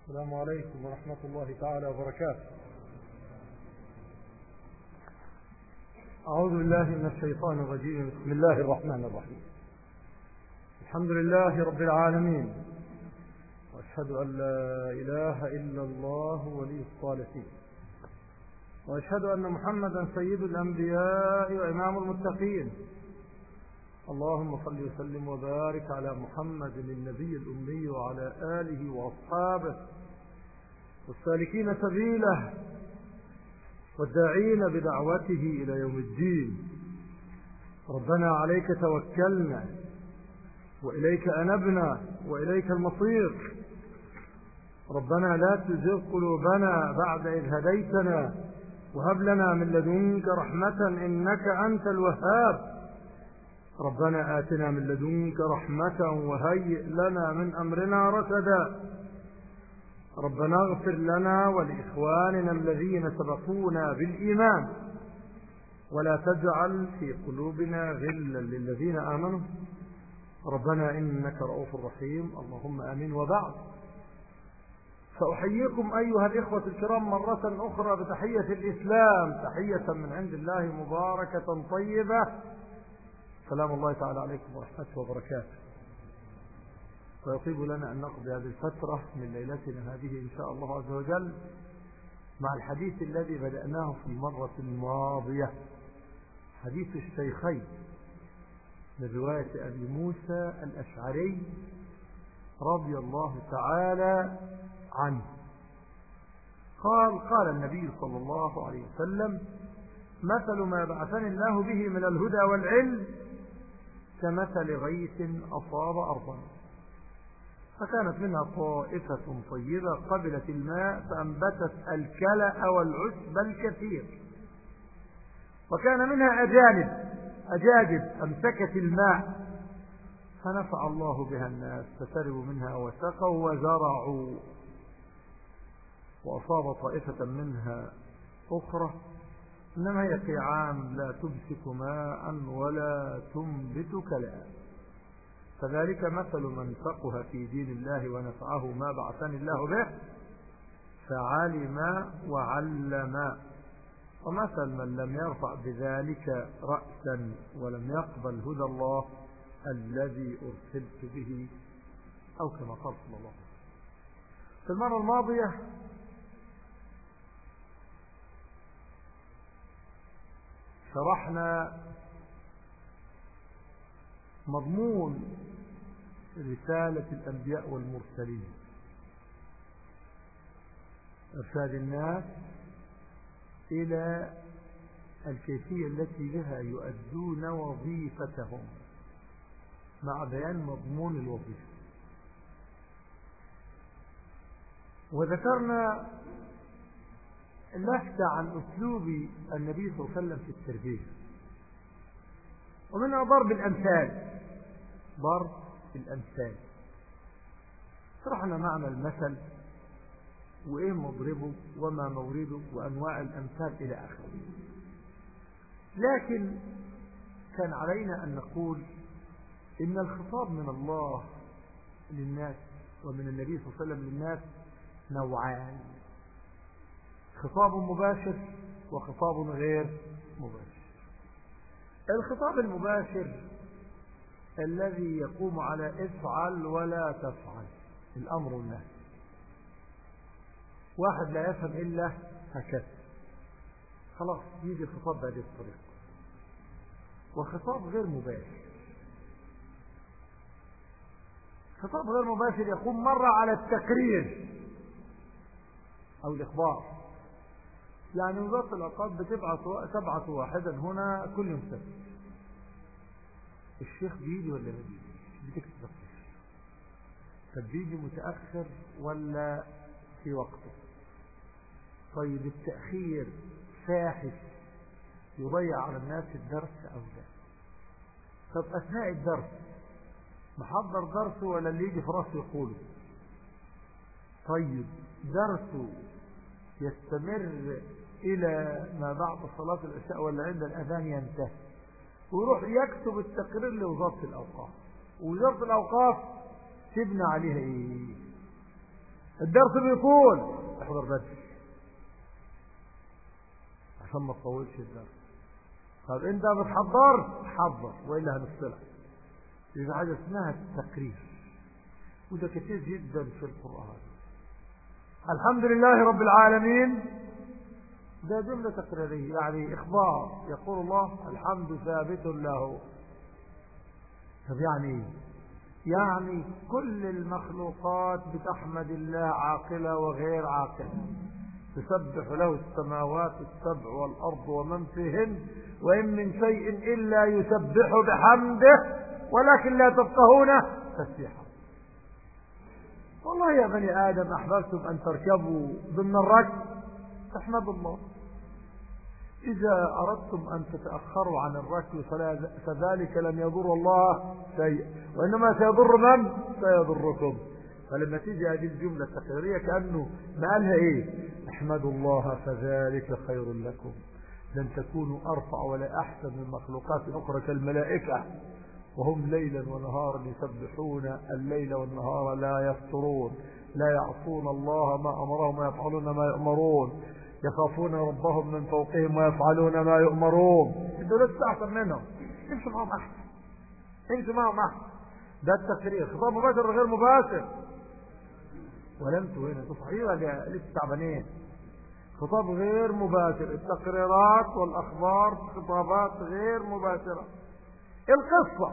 السلام عليكم ورحمة الله تعالى وبركاته أعوذ بالله من الشيطان الرجيم بسم الله الرحمن الرحيم الحمد لله رب العالمين وأشهد أن لا إله إلا الله ولي الصالحين وأشهد أن محمدا سيد الأنبياء وإمام المتقين اللهم صل وسلم وبارك على محمد النبي الأمي وعلى آله وأصحابه والسالكين سبيله والداعين بدعوته إلى يوم الدين ربنا عليك توكلنا وإليك أنبنا وإليك المصير ربنا لا تزغ قلوبنا بعد إذ هديتنا وهب لنا من لدنك رحمة إنك أنت الوهاب ربنا آتنا من لدنك رحمة وهيئ لنا من أمرنا رشدا ربنا اغفر لنا ولإخواننا الذين سبقونا بالإيمان ولا تجعل في قلوبنا غلا للذين آمنوا ربنا إنك رؤوف رحيم اللهم آمين وبعد فأحييكم أيها الإخوة الكرام مرة أخرى بتحية الإسلام تحية من عند الله مباركة طيبة سلام الله تعالى عليكم ورحمته وبركاته ويطيب لنا أن نقضي هذه الفترة من ليلتنا هذه إن شاء الله عز وجل مع الحديث الذي بدأناه في المرة الماضية حديث الشيخين من رواية أبي موسى الأشعري رضي الله تعالى عنه قال قال النبي صلى الله عليه وسلم مثل ما بعثني الله به من الهدى والعلم كمثل غيث أصاب أرضا فكانت منها طائفة طيبة قبلت الماء فأنبتت الكلأ والعشب الكثير وكان منها أجانب أجاجب أمسكت الماء فنفع الله بها الناس فشربوا منها وسقوا وزرعوا وأصاب طائفة منها أخرى إنما هي قيعان لا تمسك ماء ولا تنبت كلاء فذلك مثل من فقه في دين الله ونفعه ما بعثني الله به فعلم وعلم ومثل من لم يرفع بذلك رأسا ولم يقبل هدى الله الذي أرسلت به أو كما قال صلى الله عليه وسلم في المرة الماضية شرحنا مضمون رسالة الأنبياء والمرسلين إرشاد الناس إلى الكيفية التي بها يؤدون وظيفتهم مع بيان مضمون الوظيفة وذكرنا لفت عن أسلوب النبي صلى الله عليه وسلم في التربية ومنها ضرب الأمثال ضرب الأمثال شرحنا معنى المثل وإيه مضربه وما مورده وأنواع الأمثال إلى آخره لكن كان علينا أن نقول إن الخطاب من الله للناس ومن النبي صلى الله عليه وسلم للناس نوعان خطاب مباشر وخطاب غير مباشر الخطاب المباشر الذي يقوم على افعل ولا تفعل الأمر النهي واحد لا يفهم إلا هكذا خلاص يجي الخطاب بهذه الطريقة وخطاب غير مباشر خطاب غير مباشر يقوم مرة على التقرير أو الإخبار يعني وزارة الأوقاف بتبعث تبعث واحدا هنا كل يوم سبت الشيخ بيجي ولا ما بيجي بتكتب طب بيجي متأخر ولا في وقته طيب التأخير فاحش يضيع على الناس الدرس أو لا طب أثناء الدرس محضر درسه ولا اللي يجي في راسه يقوله طيب درسه يستمر إلى ما بعد صلاة العشاء ولا عند الأذان ينتهي ويروح يكتب التقرير لوزارة الأوقاف ووزارة الأوقاف تبنى عليها إيه الدرس بيطول احضر بدري عشان ما تطولش الدرس طب انت بتحضر حضر والا هنفصلك يبقى حاجه اسمها التقرير وده كتير جدا في القران الحمد لله رب العالمين ده جملة تقريرية يعني إخبار يقول الله الحمد ثابت له طب يعني يعني كل المخلوقات بتحمد الله عاقلة وغير عاقلة تسبح له السماوات السبع والأرض ومن فيهن وإن من شيء إلا يسبح بحمده ولكن لا تفقهون تسبيحه والله يا بني آدم أحببتم أن تركبوا ضمن الركب احمدوا الله إذا أردتم أن تتأخروا عن الركب فذلك لن يضر الله شيء وإنما سيضر من؟ سيضركم فلما تيجي هذه الجملة التقريرية كأنه ما قالها إيه؟ احمدوا الله فذلك خير لكم لن تكونوا أرفع ولا أحسن من مخلوقات أخرى كالملائكة وهم ليلا ونهارا يسبحون الليل والنهار لا يفترون لا يعصون الله ما أمرهم ويفعلون ما يؤمرون يخافون ربهم من فوقهم ويفعلون ما يؤمرون انتوا لسه احسن منهم امشوا معهم احسن امشوا معهم احسن ده التفريغ خطاب مباشر غير مباشر ولا انتوا هنا انتوا صحيح ولا لسه تعبانين خطاب غير مباشر التقريرات والاخبار خطابات غير مباشره القصه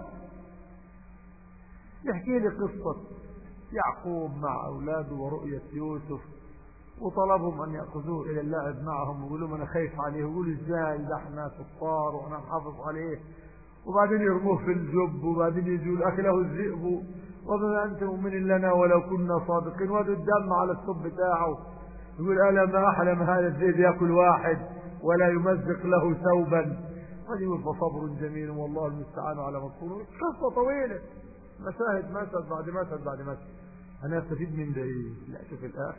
يحكي لي قصه يعقوب مع اولاده ورؤيه يوسف وطلبهم أن يأخذوه إلى اللعب معهم ويقولوا لهم أنا خايف عليه ويقولوا إزاي ده احنا كفار وأنا محافظ عليه وبعدين يرموه في الجب وبعدين يجوا أكله الذئب وما أنت مؤمن لنا ولو كنا صادقين وادوا الدم على الصب بتاعه يقول ألا ما أحلم هذا الذئب يأكل واحد ولا يمزق له ثوبا ويقول فصبر جميل والله المستعان على ما تقولون قصة طويلة مشاهد مشهد بعد مشهد بعد مشهد أنا أستفيد من ده إيه؟ لا شوف الآخر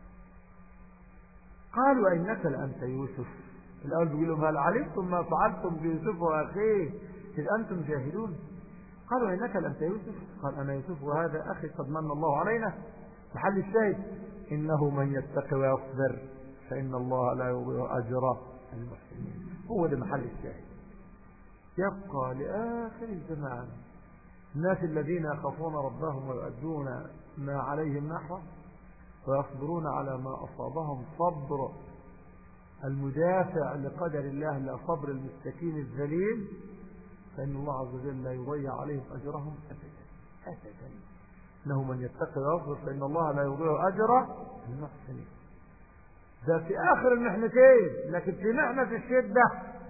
قالوا إنك لأنت يوسف الأول بيقول لهم هل علمتم ما فعلتم بيوسف وأخيه إذ أنتم جاهلون قالوا إنك لأنت يوسف قال أنا يوسف وهذا أخي قد من الله علينا محل الشاهد إنه من يتقي ويصبر فإن الله لا يضيع أجر المحسنين هو ده محل الشاهد يبقى لآخر الزمان الناس الذين يخافون ربهم ويؤدون ما عليهم نحوه ويصبرون على ما أصابهم صبر المدافع لقدر الله لا صبر المستكين الذليل فإن الله عز وجل لا يضيع عليهم أجرهم أبدا أبدا إنه من يتقي ويصبر فإن الله لا يضيع أجر المحسنين ده في آخر المحنتين لكن في محنة الشدة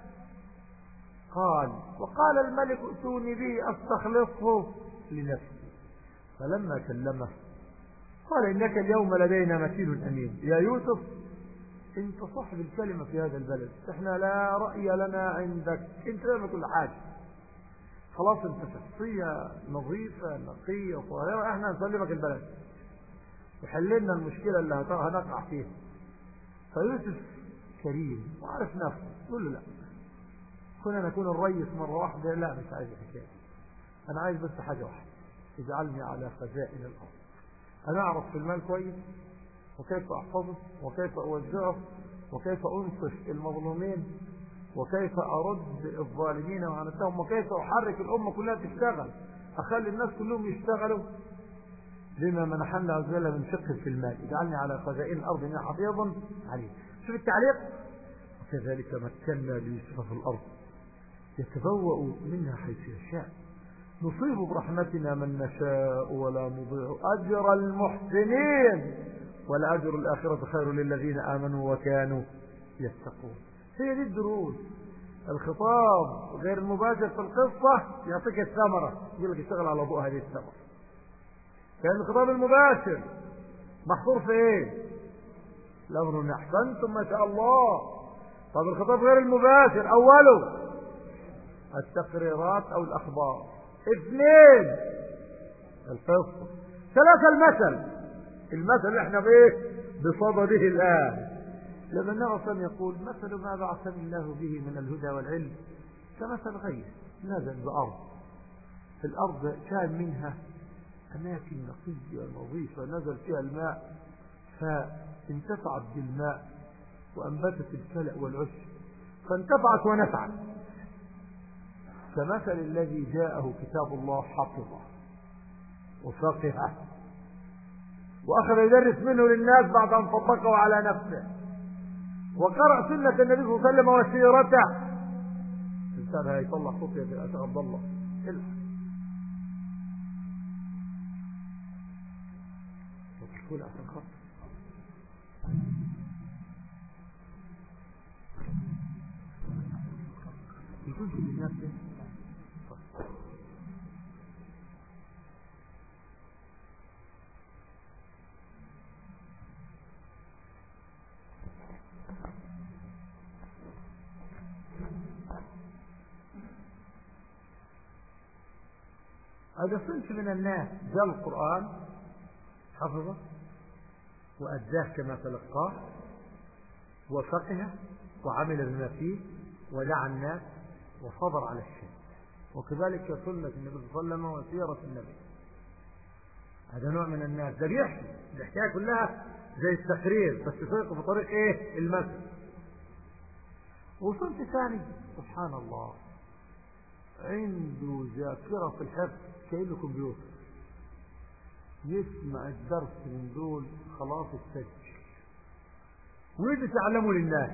قال وقال الملك ائتوني به أستخلصه لنفسي فلما كلمه قال إنك اليوم لدينا مكين أمين يا يوسف انت صاحب الكلمة في هذا البلد احنا لا رأي لنا عندك انت لما كل حاجة خلاص انت شخصية نظيفة نقية طاهرة احنا نسلمك البلد وحل لنا المشكلة اللي هنقع فيها فيوسف كريم وعارف نفسه يقول له لا كنا نكون الريس مرة واحدة لا مش عايز الحكاية انا عايز بس حاجة واحدة اجعلني على خزائن الارض أنا أعرف في المال كويس وكيف أحفظه وكيف أوزعه وكيف أنصف المظلومين وكيف أرد الظالمين وعنتهم وكيف أحرك الأمة كلها تشتغل أخلي الناس كلهم يشتغلوا لما منحنا عز وجل من فقه في المال اجعلني على خزائن الأرض إني حفيظا عليه شوف التعليق وكذلك مكنا ليوسف في الأرض يتبوأ منها حيث يشاء نصيب برحمتنا من نشاء ولا نضيع أجر المحسنين والأجر الآخرة خير للذين آمنوا وكانوا يتقون هي دي الدروس الخطاب غير المباشر في القصة يعطيك الثمرة يقول لك اشتغل على ضوء هذه الثمرة كان الخطاب المباشر محصور في ايه الأمر ان احسنتم ما شاء الله طب الخطاب غير المباشر أوله التقريرات أو الأخبار اثنين القصة ثلاثة المثل المثل اللي احنا بايه بصدده الآن لما النبي يقول مثل ما بعثني الله به من الهدى والعلم كمثل غير نزل بأرض الأرض كان منها أماكن نقية نظيفة نزل فيها الماء فانتفعت بالماء وأنبتت الكلأ والعشب فانتفعت ونفعت كمثل الذي جاءه كتاب الله حفظه وفقهه وأخذ يدرس منه للناس بعد أن طبقه على نفسه وقرأ سنة النبي صلى الله عليه وسلم وسيرته الإنسان هيطلع صوت يا أخي عبد الله الحق تقول عشان خاطر يكون في الناس هذا صنف من الناس جاء القرآن حفظه وأداه كما تلقاه وفقه وعمل بما فيه ودعا الناس وصبر على الشيء وكذلك سنة النبي صلى الله عليه وسلم وسيرة النبي هذا نوع من الناس ده بيحكي الحكاية كلها زي التقرير بس سيقف بطريق ايه المثل وصنف ثاني سبحان الله عنده ذاكرة في الحفظ كأنه كمبيوتر يسمع الدرس من دول خلاص السجل ويجي تعلمه للناس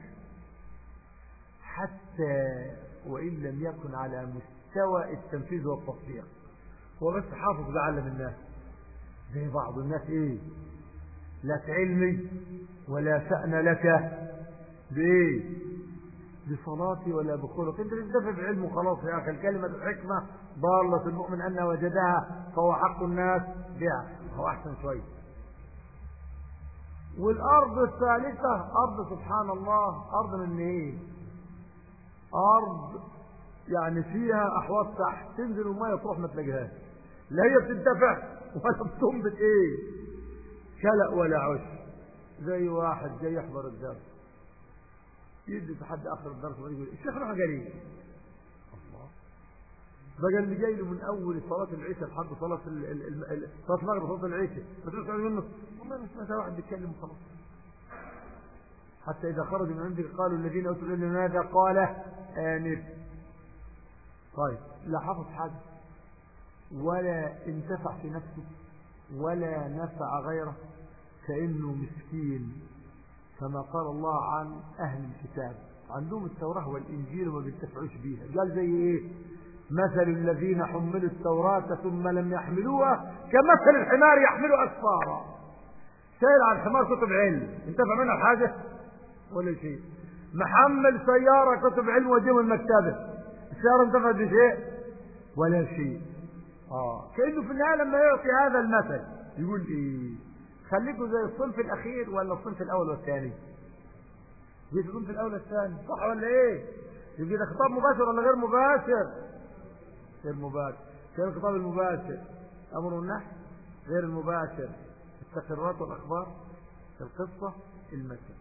حتى وإن لم يكن على مستوى التنفيذ والتطبيق هو بس حافظ بعلم الناس زي بعض الناس ايه لك علمي ولا شأن لك بايه بصلاتي ولا بخلق انت تنتفع بعلمه خلاص يا اخي الكلمة الحكمة ضالة المؤمن ان وجدها فهو حق الناس بها هو احسن شوية والارض الثالثة ارض سبحان الله ارض من ايه ارض يعني فيها احواض تحت تنزل الميه تروح ما تلاقيهاش لا هي بتنتفع ولا بتنبت ايه كلأ ولا عش زي واحد جاي يحضر الدرس يدي لحد اخر الدرس ويقول الشيخ راح قال ايه الله بقى اللي جاي له من اول صلاه العشاء لحد صلاه صلاه المغرب صلاه العشاء ما تسمع منه والله ما سمعت واحد بيتكلم وخلاص حتى اذا خرج من عندك قالوا الذين اوتوا العلم ماذا قال انف طيب لا حفظ حاجه ولا انتفع في نفسه ولا نفع غيره كانه مسكين كما قال الله عن أهل الكتاب عندهم التوراة والإنجيل وما بينتفعوش بيها قال زي إيه مثل الذين حملوا التوراة ثم لم يحملوها كمثل الحمار يحمل أسفارا شايل على الحمار كتب علم انتفع منها حاجة ولا شيء محمل سيارة كتب علم وديهم المكتبة السيارة انتفعت بشيء ولا شيء آه كأنه في النهاية لما يعطي هذا المثل يقول إيه خليكوا زي الصنف الأخير ولا الصنف الأول والثاني دي الصنف الأول والثاني صح ولا إيه يجي ده خطاب مباشر ولا غير مباشر غير مباشر كان الخطاب المباشر أمر النحو غير المباشر التقريرات والأخبار القصة المثل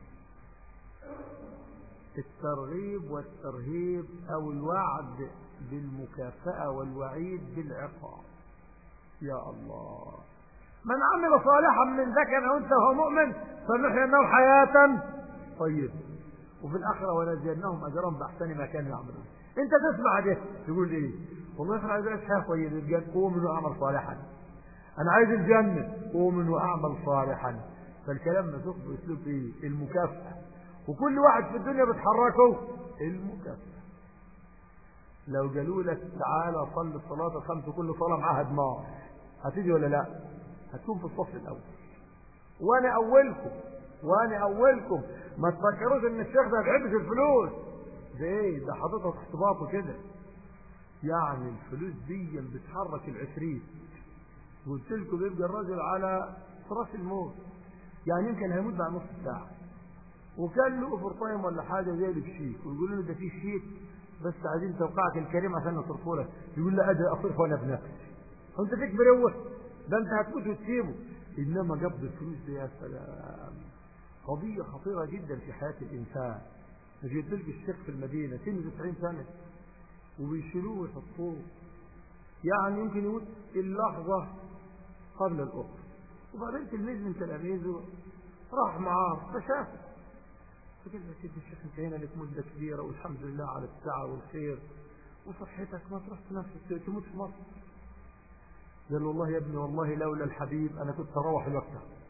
الترغيب والترهيب أو الوعد بالمكافأة والوعيد بالعقاب يا الله من عمل صالحا من ذكر او انثى وهو مؤمن فنحيينه حياه طيبه وفي الاخره ونجزينهم اجرهم باحسن ما كانوا يعملون انت تسمع ده تقول ايه والله احنا عايزين حياه طيبه الجنه قوم واعمل صالحا انا عايز الجنه قوم واعمل صالحا فالكلام مسوق باسلوب ايه المكافاه وكل واحد في الدنيا بتحركه المكافاه لو قالوا لك تعالى صل الصلاه الخمس كل صلاه معاها دماغ هتيجي ولا لا هتكون في الصف الاول وانا اولكم وانا اولكم ما تفكروش ان الشيخ ده ما بيحبش الفلوس ده ايه ده حاططها تحت باطه كده يعني الفلوس دي بتحرك العفريت قلت لكم بيبقى الراجل على فراش الموت يعني يمكن هيموت بعد نص ساعه وكان له اوفر تايم ولا حاجه زي اللي بشيك ويقولوا له ده في شيك بس عايزين توقعك الكريم عشان نصرفه لك يقول له ادري اصرفه انا بنفسي انت فيك بروح ده انت هتموت وتسيبه انما قبض الفلوس دي يا سلام قضية خطيرة جدا في حياة الإنسان نجي تلقي الشيخ في المدينة سن 90 سنة وبيشيلوه ويحطوه يعني يمكن يموت اللحظة قبل الأخرى وبعدين تلميذ من تلاميذه راح معاه فشافه فقال له سيدي الشيخ انت هنا لك مدة كبيرة والحمد لله على الساعة والخير وصحتك ما تروح نفسك تموت في مصر قال له والله يا ابني والله لولا الحبيب انا كنت اروح الوقت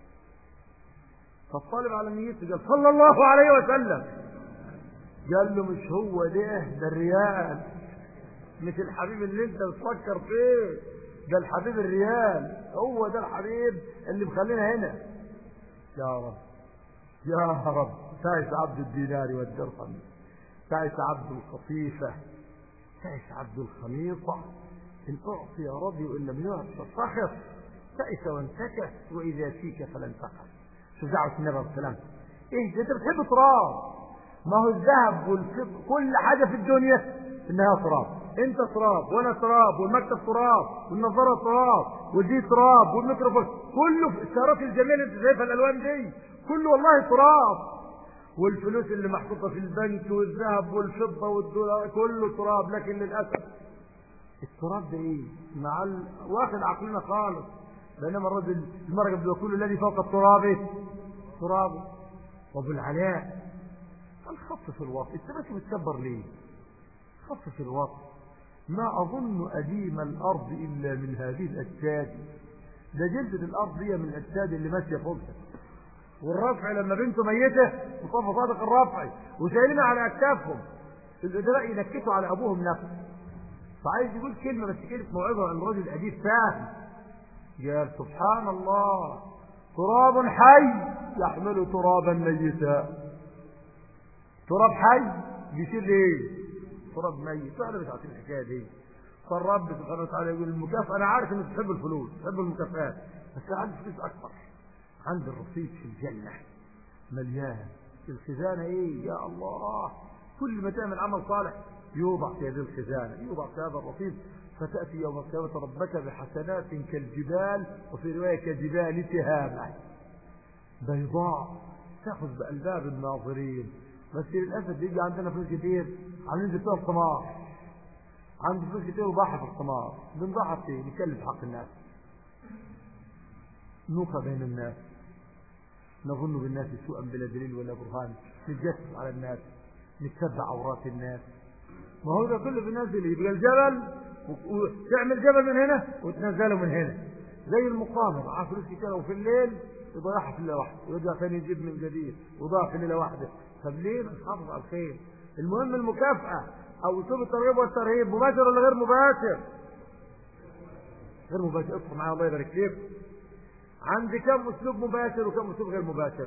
فالطالب على نيته قال صلى الله عليه وسلم قال له مش هو ده ده الريال مش الحبيب اللي انت بتفكر فيه ده الحبيب الريال هو ده الحبيب اللي مخلينا هنا يا رب يا رب تعس عبد الدينار والدرهم تعس عبد القطيفة تعس عبد الخميصة إن أعطي رضي وإن لم يعط فسخط تعس وانتكس وإذا فيك فلن تقف شو دعوة النبي عليه السلام إيه ده أنت بتحب تراب ما هو الذهب والفضة كل حاجة في الدنيا إنها تراب انت تراب وانا تراب والمكتب تراب والنظاره تراب ودي تراب والميكروفون كله في السيارات الجميله انت شايفها الالوان دي كله والله تراب والفلوس اللي محطوطه في البنك والذهب والفضه والدولار كله تراب لكن للاسف التراب ده ايه مع ال... واخد عقلنا خالص بينما الرجل المرأة قبل كل الذي فوق التراب تراب وابو العلاء قال خفف الوقت انت بس بتكبر ليه خفف الوقت ما أظن أديم الأرض إلا من هذه الأجساد ده جلدة الأرض هي من الأجساد اللي ماشية فوقها والرفع لما بنته ميتة مصطفى صادق الرفعي وشايلينها على أكتافهم الإدراء ينكتوا على أبوهم نفسه فعايز يقول كلمة بس كلمة موعظة عن رجل أديب فاهم قال سبحان الله تراب حي يحمل ترابا ميتا تراب حي بيشيل ايه تراب ميت واحنا مش عارفين الحكايه دي فالرب سبحانه وتعالى يقول المكافاه انا عارف انك تحب الفلوس تحب المكافآت بس عندي فلوس اكبر عندي الرصيد في الجنه مليان الخزانه ايه يا الله كل ما تعمل عمل صالح يوضع في هذه الخزانه يوضع في هذا الرصيد فتاتي يوم القيامه ربك بحسنات كالجبال وفي روايه كجبال تهامه بيضاء تاخذ بالباب الناظرين بس للاسف بيجي عندنا فلوس كتير عاملين زي بتوع القمار عندي فلوس كتير وضحى في القمار بنضحى في ايه؟ نتكلم في حق الناس نوقع بين الناس نظن بالناس سوءا بلا دليل ولا برهان نتجسس على الناس نتبع عورات الناس ما هو ده كله في الناس اللي يبقى الجبل وتعمل جبل من هنا وتنزله من هنا زي المقامر معاه فلوس كتير وفي الليل يضيعها في ليله واحده ويرجع ثاني يجيب من جديد وضاع في ليله واحده طب ليه نحافظ على الخير المهم المكافأة أو أسلوب الترغيب والترهيب مباشر ولا غير مباشر؟ غير مباشر اصبر معايا الله يبارك فيك عندي كم أسلوب مباشر وكم أسلوب غير مباشر؟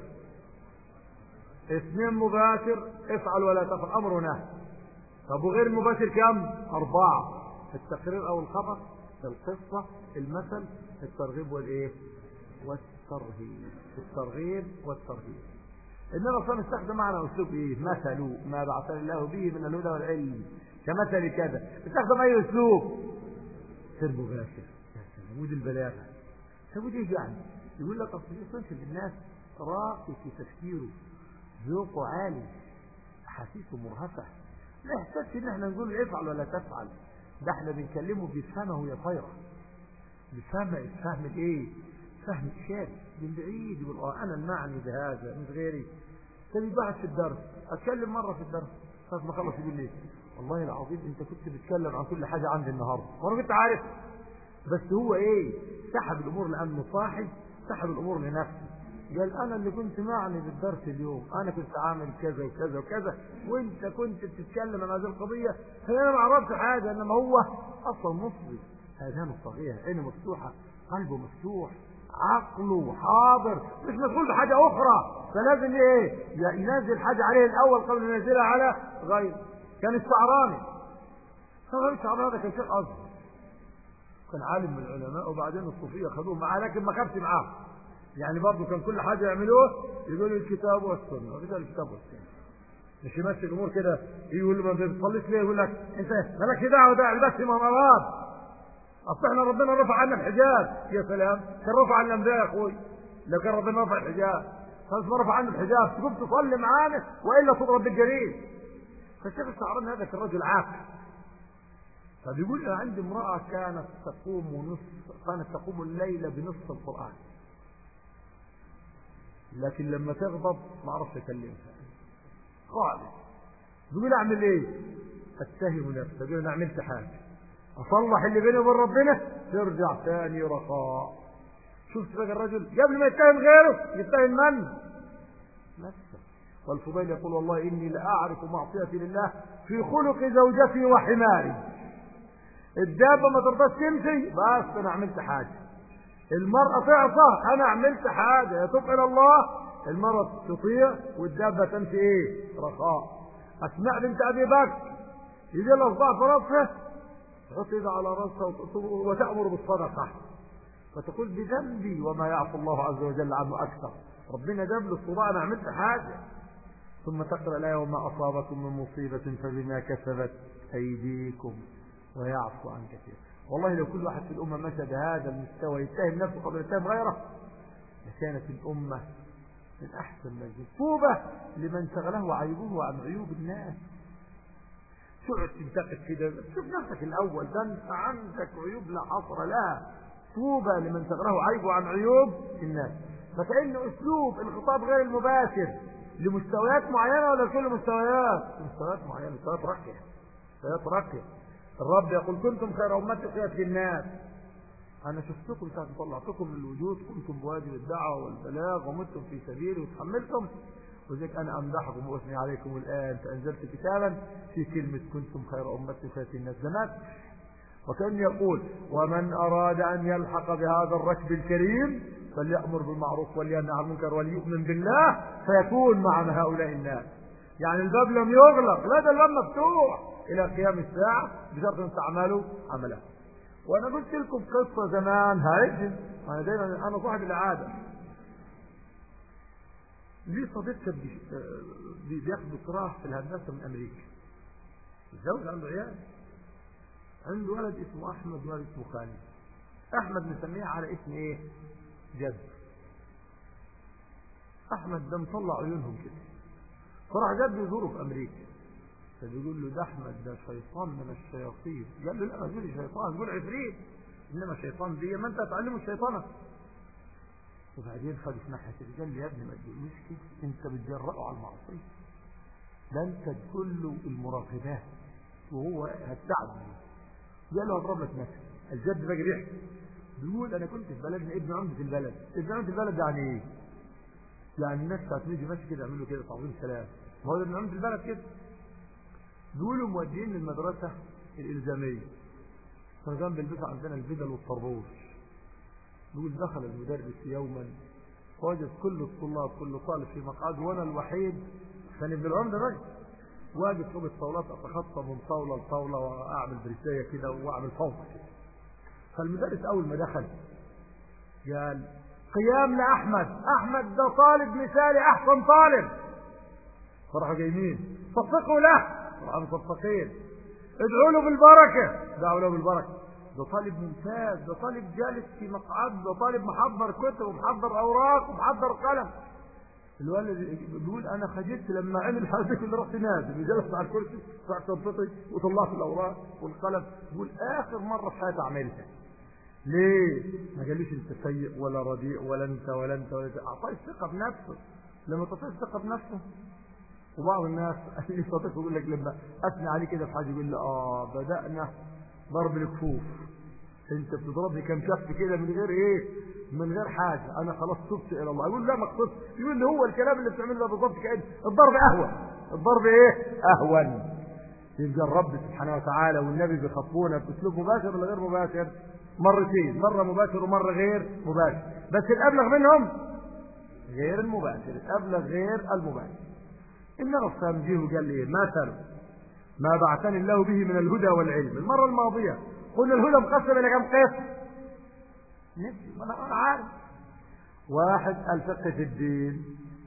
اثنين مباشر افعل ولا تفعل أمر ونهي طب وغير مباشر كم؟ أربعة التقرير أو الخبر القصة المثل الترغيب والإيه؟ والترهيب الترغيب والترهيب النبي صلى الله استخدم معنا اسلوب ايه مثل ما بعثني الله به من الهدى والعلم كمثل كذا استخدم اي اسلوب سر مباشر يا سلام ودي البلاغه طب ودي يعني يقول لك اصل في صنف الناس راقي في تفكيره ذوقه عالي احاسيسه مرهفه لا يحتاجش ان احنا نقول افعل ولا تفعل ده احنا بنكلمه بيفهمه يا طايره بيفهم الفهم الايه فهم إشاري من بعيد يقول اه أنا المعني بهذا مش غيري تبي بعد في الدرس أتكلم مرة في الدرس خلاص ما خلص يقول لي والله العظيم أنت كنت بتتكلم عن كل حاجة عندي النهاردة وأنا كنت عارف بس هو إيه سحب الأمور لأنه صاحي سحب الأمور لنفسه قال أنا اللي كنت معني بالدرس اليوم أنا كنت عامل كذا وكذا وكذا وأنت كنت بتتكلم عن هذه القضية فأنا ما عرفت حاجة إنما هو أصلا مصري آذانه صغيرة عينه مفتوحة قلبه مفتوح عقله حاضر مش مسؤول بحاجة أخرى فلازم إيه ينزل حاجة عليه الأول قبل ما ينزلها على غيره كان الشعراني طبعا الشعراني هذا كان شيخ أصغر كان عالم من العلماء وبعدين الصوفية خدوه معاه لكن ما خافش معاه يعني برضه كان كل حاجة يعملوه يقولوا الكتاب والسنة وكده الكتاب والسنة مش يمشي الأمور كده يقول له ما بتصليش ليه يقول لك أنت مالكش دعوة ده بس مرات اصل احنا ربنا رفع عنا الحجاب يا سلام كان رفع عنا ده يا اخوي لو كان ربنا رفع الحجاب خلاص ما رفع عنا الحجاب تقوم تصلي معانا والا تضرب بالجريد فالشيخ الشعراني هذا كان رجل عاقل فبيقول انا عندي امراه كانت تقوم نصف كانت تقوم الليل بنصف القران لكن لما تغضب ما اعرفش اكلمها خالص تقول اعمل ايه اتهم نفسي تقول انا عملت حاجه اصلح اللي بيني وبين ربنا ترجع ثاني رخاء شفت بقى الرجل قبل ما يتهم غيره يتهم من نفسه والفضيل يقول والله اني لاعرف معصيتي لله في خلق زوجتي وحماري الدابه ما ترضاش تمشي بس انا عملت حاجه المرأة تعصى أنا عملت حاجة يتوب إلى الله المرأة تطيع والدابة تمشي إيه رخاء أسماء بنت أبي بكر يجي لها صباع في راسها تحط إيدها على راسها وتأمر بالصدقة فتقول بذنبي وما يعفو الله عز وجل عنه أكثر ربنا جاب له الصباع أنا عملت حاجة ثم تقرأ الآية وما أصابكم من مصيبة فبما كسبت أيديكم ويعفو عن كثير والله لو كل واحد في الأمة مشى بهذا المستوى يتهم نفسه قبل يتهم غيره لكانت الأمة من أحسن ما يجب طوبة لمن شغله عيبه عن عيوب الناس تقعد تنتقد كده شوف نفسك الأول ده أنت عندك عيوب لا حصر لها طوبة لمن شغله عيبه عن عيوب الناس فكأن أسلوب الخطاب غير المباشر لمستويات معينة ولا كل مستويات مستويات معينة مستويات راقية مستويات راقية الرب يقول كنتم خير أمة خيرت الناس أنا شفتكم ساعة طلعتكم من الوجود كنتم بواجب الدعوة والبلاغ ومتم في سبيلي وتحملتم وذلك أنا أمدحكم وأثني عليكم الآن فأنزلت كتابا في كلمة كنتم خير أمة خيرت الناس زمان وكان يقول ومن أراد أن يلحق بهذا الركب الكريم فليأمر بالمعروف ولينهى عن المنكر وليؤمن بالله فيكون مع هؤلاء الناس يعني الباب لم يغلق لا ده الباب مفتوح إلى قيام الساعة بشرط أن تعملوا عمله وأنا قلت لكم قصة زمان هاي أنا دايما أنا صاحب العادة لي صديق كان بياخد دكتوراه في الهندسة من أمريكا الزوج عنده عيال عنده ولد اسمه أحمد وولد اسمه خالد أحمد مسميه على اسم إيه؟ جد أحمد ده مطلع عيونهم كده فراح جد يزوره في أمريكا فبيقول له ده احمد ده شيطان من الشياطين قال له لا ما تقولي شيطان تقول عفريت انما شيطان دي ما انت هتعلمه الشيطانه وبعدين خد في ناحيه قال لي يا ابني ما تقوليش كده انت بتجرأه على المعصيه ده انت تقول له المراقبات وهو هتساعده قال له اضرب لك مثل الجد بقى بيحكي بيقول انا كنت في بلدنا ابن عمدة البلد ابن عمدة البلد يعني ايه يعني الناس بتاعت يجي ماشي كده يعملوا كده تعظيم سلام ما هو ابن عمدة البلد كده بيقولوا مودين للمدرسة الإلزامية فكان بيلبسوا عندنا البدل والطربوش بيقول دخل المدرس يوما وجد كل الطلاب كل طالب في مقعد وانا الوحيد كان ابن العمده بقى واقف فوق الطاولات اتخطى من طاوله لطاوله واعمل بريسيه كده واعمل فوضى كده فالمدرس اول ما دخل قال قيام لاحمد احمد ده طالب مثالي احسن طالب فراحوا جايين صفقوا له راحوا مصفقين ادعوا له بالبركه دعوا له بالبركه ده طالب ممتاز ده طالب جالس في مقعد ده طالب محضر كتب ومحضر اوراق ومحضر قلم الولد بيقول انا خجلت لما عمل حاجه اللي رحت نازل وجلست على الكرسي رحت شنطتي وطلعت الاوراق والقلم بيقول اخر مره في حياتي اعملها ليه؟ ما قاليش انت سيء ولا رديء ولا انت ولا انت ولا انت اعطاه الثقه بنفسه لما تعطيه الثقه بنفسه وبعض الناس اللي صديق يقول لك لما اثني عليه كده في حاجه يقول لي اه بدانا ضرب الكفوف انت بتضربني كم شف كده من غير ايه من غير حاجه انا خلاص تبت الى الله يقول لا ما اقصدش يقول لي هو الكلام اللي بتعمله ده بالظبط كان الضرب اهون الضرب ايه اهون يبقى الرب سبحانه وتعالى والنبي بيخاطبونا باسلوب مباشر ولا غير مباشر مرتين مره مباشر ومره غير مباشر بس الابلغ منهم غير المباشر الابلغ غير المباشر إن الرسام جه وقال لي مثل ما بعثني الله به من الهدى والعلم المرة الماضية قلنا الهدى مقسم إلى كم قسم نفسي ما أنا عارف واحد الفقه في الدين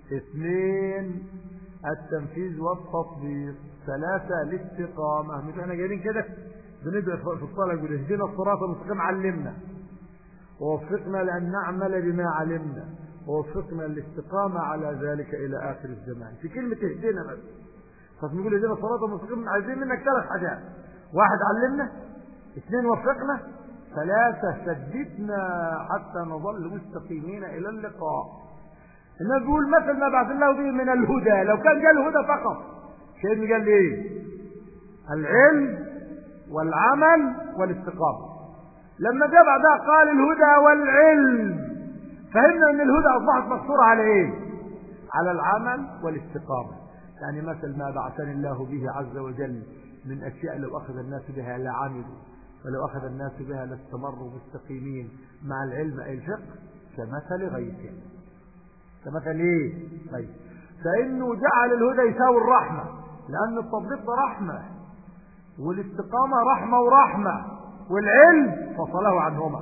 اثنين التنفيذ والتطبيق ثلاثة الاستقامة مش احنا جايين كده بندعي في الصلاة يقول اهدنا الصراط المستقيم علمنا ووفقنا لأن نعمل بما علمنا ووفقنا الاستقامة على ذلك إلى آخر الزمان في كلمة اهدنا بس فنقول اهدنا الصراط المستقيم عايزين منك ثلاث حاجات واحد علمنا اثنين وفقنا ثلاثة سددنا حتى نظل مستقيمين إلى اللقاء النبي بيقول مثل ما بعث الله به من الهدى لو كان جاء الهدى فقط سيدنا قال لي ايه العلم والعمل والاستقامة لما جاء بعدها قال الهدى والعلم فهمنا ان الهدى اصبحت مقصورة على ايه على العمل والاستقامة يعني مثل ما بعثني الله به عز وجل من اشياء لو اخذ الناس بها لعملوا ولو اخذ الناس بها لاستمروا مستقيمين مع العلم اي الفقه كمثل غيث كمثل ايه غيث فانه جعل الهدى يساوي الرحمة لان التطبيق ده رحمة والاستقامة رحمة ورحمة والعلم فصله عنهما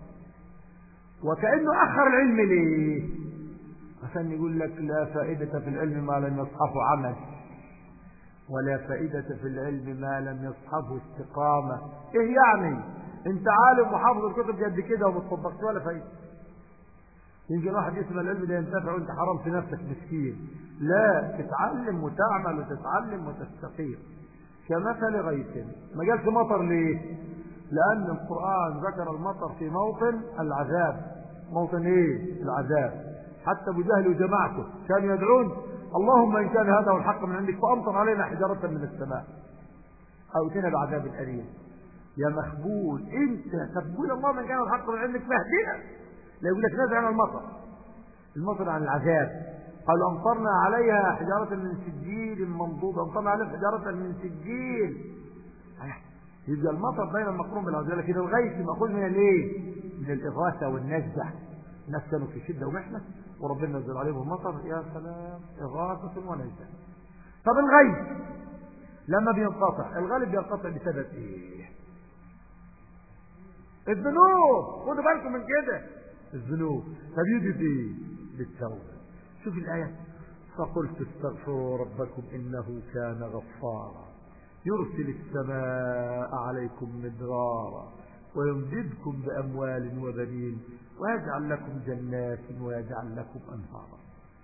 وكأنه أخر العلم ليه عشان يقول لك لا فائدة في العلم ما لم يصحفه عمل ولا فائدة في العلم ما لم يصحبه استقامة ايه يعني انت عالم وحافظ الكتب قد كده وما تطبقش ولا فايدة يمكن واحد يسمع العلم ده ينتفع وانت حرام في نفسك مسكين لا تتعلم وتعمل وتتعلم وتستقيم كمثل غيث ما قالش مطر ليه لأن القرآن ذكر المطر في موطن العذاب موطن ايه العذاب حتى ابو جهل وجماعته كانوا يدعون اللهم إن كان هذا هو الحق من عندك فأمطر علينا حجارة من السماء أو اتنا بعذاب أليم يا مخبول انت تقول اللهم إن كان الحق من عندك فاهدنا لا يقول لك نزع عن المطر المطر عن العذاب قالوا أمطرنا عليها حجارة من سجيل منضود أمطرنا عليها حجارة من سجيل يبقى المطر دايما مقرون بالعذاب لكن الغيث مأخوذ من الايه؟ من الإغاثة والنزع الناس كانوا في شدة ومحنة وربنا نزل عليهم المطر يا سلام إغاثة ونزع طب الغيث لما بينقطع الغالب بينقطع بسبب ايه؟ الذنوب خدوا بالكم من كده الذنوب فبيجي بايه؟ بالتوبة شوف الآية فقلت استغفروا ربكم إنه كان غفارا يرسل السماء عليكم مدرارا ويمددكم بأموال وبنين ويجعل لكم جنات ويجعل لكم أنهارا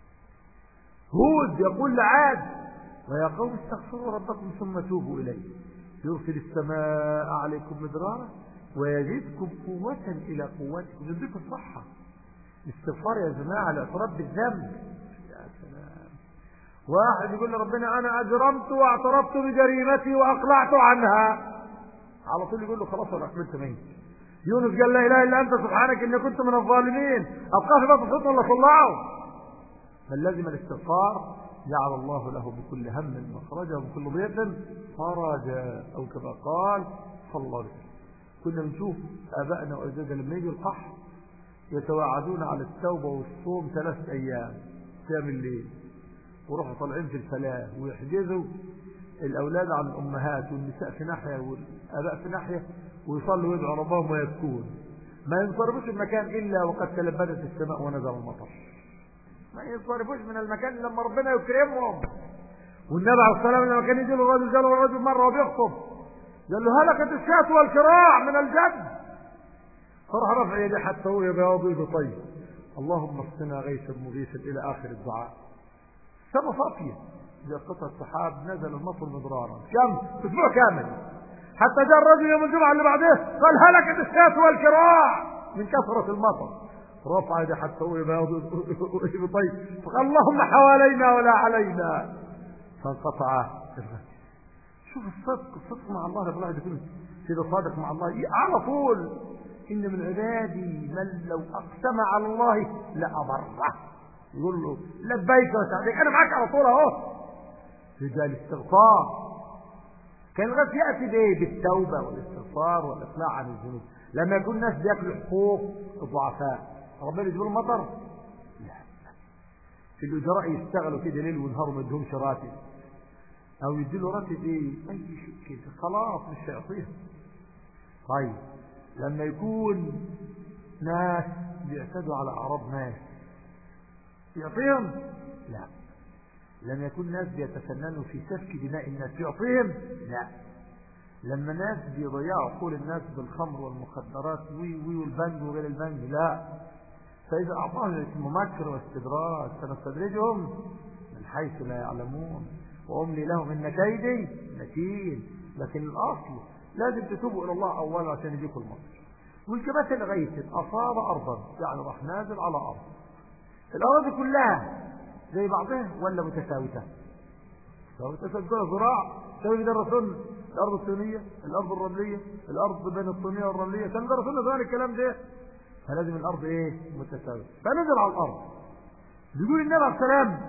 هود يقول لعاد ويا قوم استغفروا ربكم ثم توبوا إليه يرسل السماء عليكم مدرارا ويزيدكم قوة إلى قوتكم يزيدكم الصحة الاستغفار يا جماعة الاعتراف بالذنب يا سلام واحد يقول لربنا أنا أجرمت واعترفت بجريمتي وأقلعت عنها على طول يقول له خلاص أنا أكملت منك يونس قال لا إله إلا أنت سبحانك إني كنت من الظالمين أبقاه في بطن صوت ولا طلعه بل لازم الاستغفار جعل الله له بكل هم مخرجا وبكل ضيق فرجا أو كما قال صلى الله عليه وسلم كنا بنشوف آبائنا وأجدادنا لما يجي القحط يتواعدون على التوبة والصوم ثلاث أيام قيام الليل وروحوا طالعين في الفلاة ويحجزوا الأولاد عن الأمهات والنساء في ناحية والآباء في ناحية ويصلوا ويدعوا ربهم ويبكون ما ينصرفوش المكان إلا وقد تلبدت السماء ونزل المطر ما ينصرفوش من المكان لما ربنا يكرمهم والنبي عليه الصلاة والسلام لما كان يجي له الرجل جاله الرجل مرة وبيخطب قال له هلكت الشاة والكراع من الجد فرح رفع يديه حتى هو يبيض طيب اللهم اسقنا غيثا مغيثا الى اخر الدعاء سما صافيه زي قطعه سحاب نزل المطر مضرارا كم اسبوع كامل حتى جاء الرجل يوم الجمعه اللي بعده قال هلكت الشاة والكراع من كثره المطر رفع يديه حتى هو يبيض طيب فقال اللهم حوالينا ولا علينا فانقطع شوف الصدق الصدق مع الله رب العالمين يكون كده صادق مع الله على طول إن من عبادي من لو أقسم على الله لأبره يقول له لبيك وسعديك أنا معاك على طول أهو رجال استغفار كان الغد يأتي بإيه بالتوبة والاستغفار والإقلاع عن الذنوب لما يكون الناس بياكلوا حقوق الضعفاء ربنا يجيب لهم مطر لا في الأجراء يشتغلوا كده ليل ونهار وما يدهمش راتب أو يديله راتب إيه أي شيء كده خلاص مش هيعطيهم طيب لما يكون ناس بيعتدوا على أعراض ناس يعطيهم لا لما يكون ناس بيتفننوا في سفك دماء الناس يعطيهم لا لما ناس بيضيعوا عقول الناس بالخمر والمخدرات وي وي والبنج وغير البنج لا فإذا أعطاهم اسم مكر واستدراج سنستدرجهم من حيث لا يعلمون وأملي لهم إن كيدي متين لكن الأصل لازم تتوبوا إلى الله أولا عشان يجيكم المطر والكبات الغيث أصاب أرضا يعني راح نازل على أرض الأراضي كلها زي بعضها ولا متساوية متساوية كلها زراع سوي ده الرسول الأرض الصينية الأرض الرملية الأرض بين الصينية والرملية كان ده رسولنا زمان الكلام ده فلازم الأرض إيه متساوية فنزل على الأرض بيقول النبي عليه السلام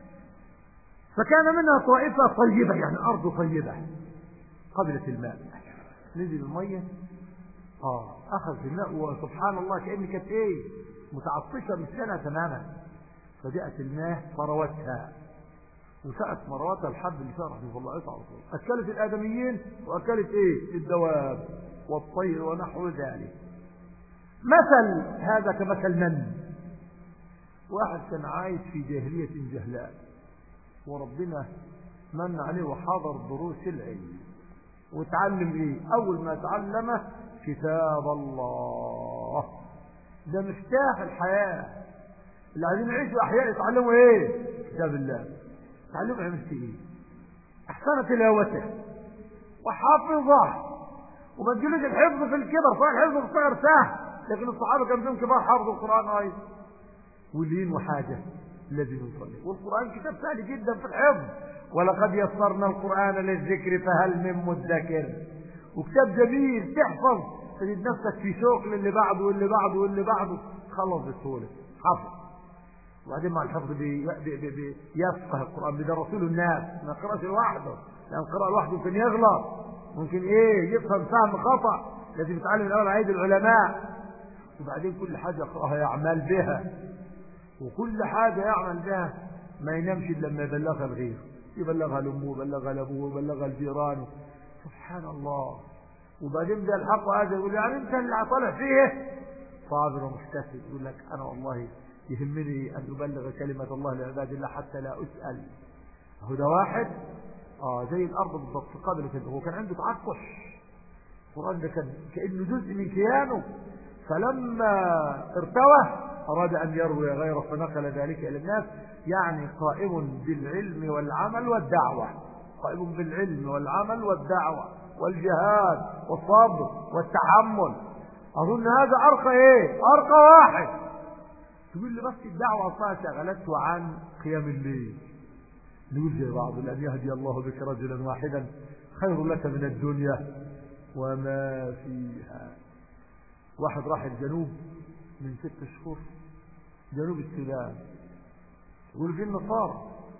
فكان منها طائفة طيبة يعني أرض طيبة قبلت الماء نزل المية اه اخذ الماء وسبحان الله كأن كانت ايه متعطشة مثلنا تماما فجاءت الماء فروتها وسأت مروتها الحب اللي فيها رحمه الله عليه على طول أكلت الآدميين وأكلت ايه الدواب والطير ونحو ذلك مثل هذا كمثل من واحد كان عايش في جاهلية جهلاء وربنا من عليه وحضر دروس العلم وتعلم ايه اول ما تعلمه كتاب الله ده مفتاح الحياة اللي عايزين يعيشوا احياء يتعلموا ايه كتاب الله تعلموا عملت ايه احسن تلاوته وحافظه وما تجيلوش الحفظ في الكبر صحيح الحفظ في الصغر سهل لكن الصحابه كانوا فيهم كبار حافظوا القران ايضا ولين وحاجه لازم يصلي والقران كتاب سهل جدا في الحفظ ولقد يسرنا القرآن للذكر فهل من مدكر وكتاب جميل تحفظ تجد نفسك في شوق للي بعده واللي بعده واللي بعده خلص بسهولة حفظ وبعدين مع الحفظ بي بي بي بي يفقه القرآن بيدرسوا له الناس ما يقراش لوحده لأن القراءة لوحده ممكن يغلط ممكن ايه يفهم فهم خطأ لازم يتعلم الأول عيد العلماء وبعدين كل حاجة يقراها يعمل بها وكل حاجة يعمل بها ما ينامش إلا لما يبلغها الغير يبلغها لأمه يبلغها لأبوه يبلغها لجيرانه سبحان الله وبعدين ده الحق هذا يقول يعني انت اللي طالع فيه صابر ومحتسب يقول لك انا والله يهمني ان ابلغ كلمة الله لعباد الله حتى لا اسأل هو ده واحد اه زي الارض بالضبط قبل كده هو كان عنده تعطش القرآن ده كان كأنه جزء من كيانه فلما ارتوى أراد أن يروي غيره فنقل ذلك إلى الناس يعني قائم بالعلم والعمل والدعوة قائم بالعلم والعمل والدعوة والجهاد والصبر والتحمل أظن هذا أرقى إيه أرقى واحد تقول لي بس الدعوة أصلا شغلته عن قيام الليل نقول زي بعض لأن يهدي الله بك رجلا واحدا خير لك من الدنيا وما فيها واحد راح الجنوب من ست شهور جنوب السودان يقول في النصارى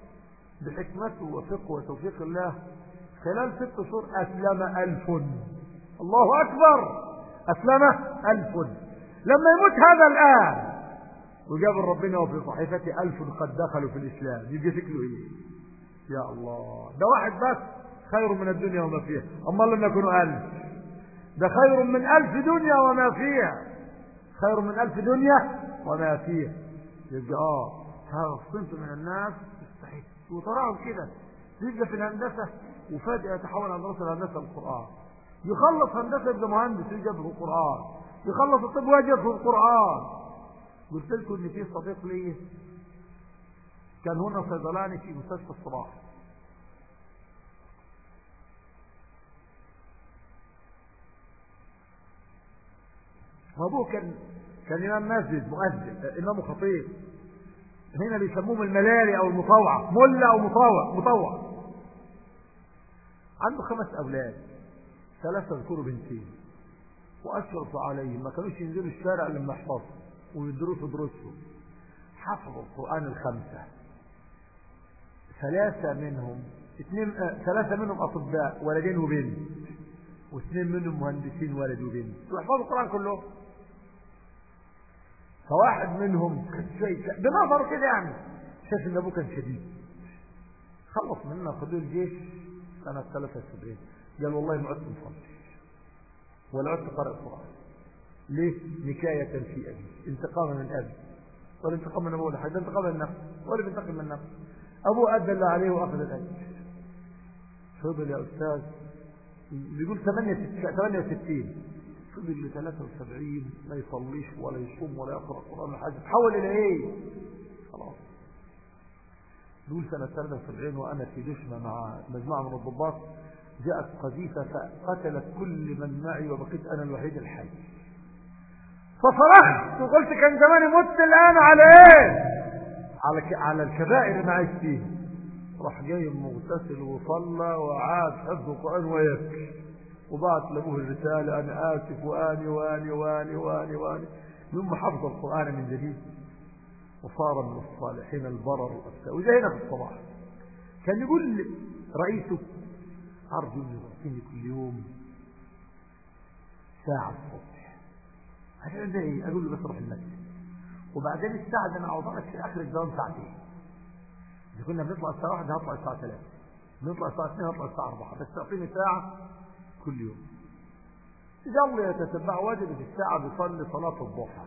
بحكمته وفقه وتوفيق الله خلال ست شهور أسلم ألف الله أكبر أسلم ألف لما يموت هذا الآن وجاب ربنا وفي صحيفته ألف قد دخلوا في الإسلام يجي شكله إيه يا الله ده واحد بس خير من الدنيا وما فيها أما لما يكونوا ألف ده خير من ألف دنيا وما فيها خير من ألف دنيا وما فيها يبقى اه هذا الصنف من الناس يستحق وتراهم كده يبقى في الهندسة وفجأة يتحول عن دراسة الهندسة القرآن يخلص هندسة يبقى مهندس يجي في القرآن يخلص الطب ويجي في القرآن قلت لكم ان في صديق لي كان هنا صيدلاني في مستشفى الصباح وابوه كان كان امام مسجد مؤذن امام خطيب هنا بيسموهم الملالي او المطوعة ملا او مطوع مطوع عنده خمس اولاد ثلاثة ذكور بنتين واشرف عليهم ما كانوش ينزلوا الشارع لما يحفظوا ويدرسوا دروسهم حفظوا القرآن الخمسة ثلاثة منهم اثنين آه ثلاثة منهم أطباء ولدين وبنت واثنين منهم مهندسين ولد وبنت ويحفظوا القرآن كلهم فواحد منهم كان شيء بنظر كده يعني شاف ان ابوه كان شديد خلص منا خدوه الجيش سنة 73 قال والله ما عدت مصلي ولا عدت قارئ القرآن ليه؟ نكاية في أبي انتقاما من أبي ولا انتقام من أبوه لحد انتقام من النفس ولا بينتقم من النفس أبوه أدى الله عليه وأخذ الأجر فضل يا أستاذ بيقول 68 فضل ل 73 ما يصليش ولا يصوم ولا يقرأ القرآن ولا حاجة تحول إلى إيه؟ خلاص دول سنة 73 وأنا في دشمة مع مجموعة من الضباط جاءت قذيفة فقتلت كل من معي وبقيت أنا الوحيد الحي فصرخت وقلت كان زماني مت الآن على إيه؟ على على الكبائر اللي عايش فيها راح جاي مغتسل وصلى وعاد حفظ القرآن ويبكي وبعت لابوه الرسالة أنا آسف وآني وآني وآني وآني وآني ثم حفظ القرآن من جديد وصار من الصالحين البرر والأفتاء وإذا هنا في الصباح كان يقول رئيسه أرجو أن يعطيني كل يوم ساعة الصبح عشان ده إيه أقول له بس روح المسجد وبعدين الساعة اللي أنا أوضعك في آخر الدوام ساعتين إذا كنا بنطلع الساعة واحدة هطلع الساعة ثلاثة بنطلع الساعة اثنين هطلع الساعة أربعة بس تعطيني ساعة كل يوم ظل يتتبع وجد في الساعة بيصلي صلاة الضحى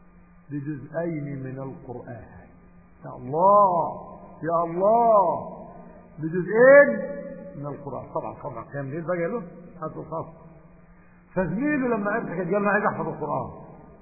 بجزئين من القرآن يا الله يا الله بجزئين من القرآن طبعا طبعا كام ليل بقى له هذا الخاص فزميله لما عرف قال له عايز احفظ القرآن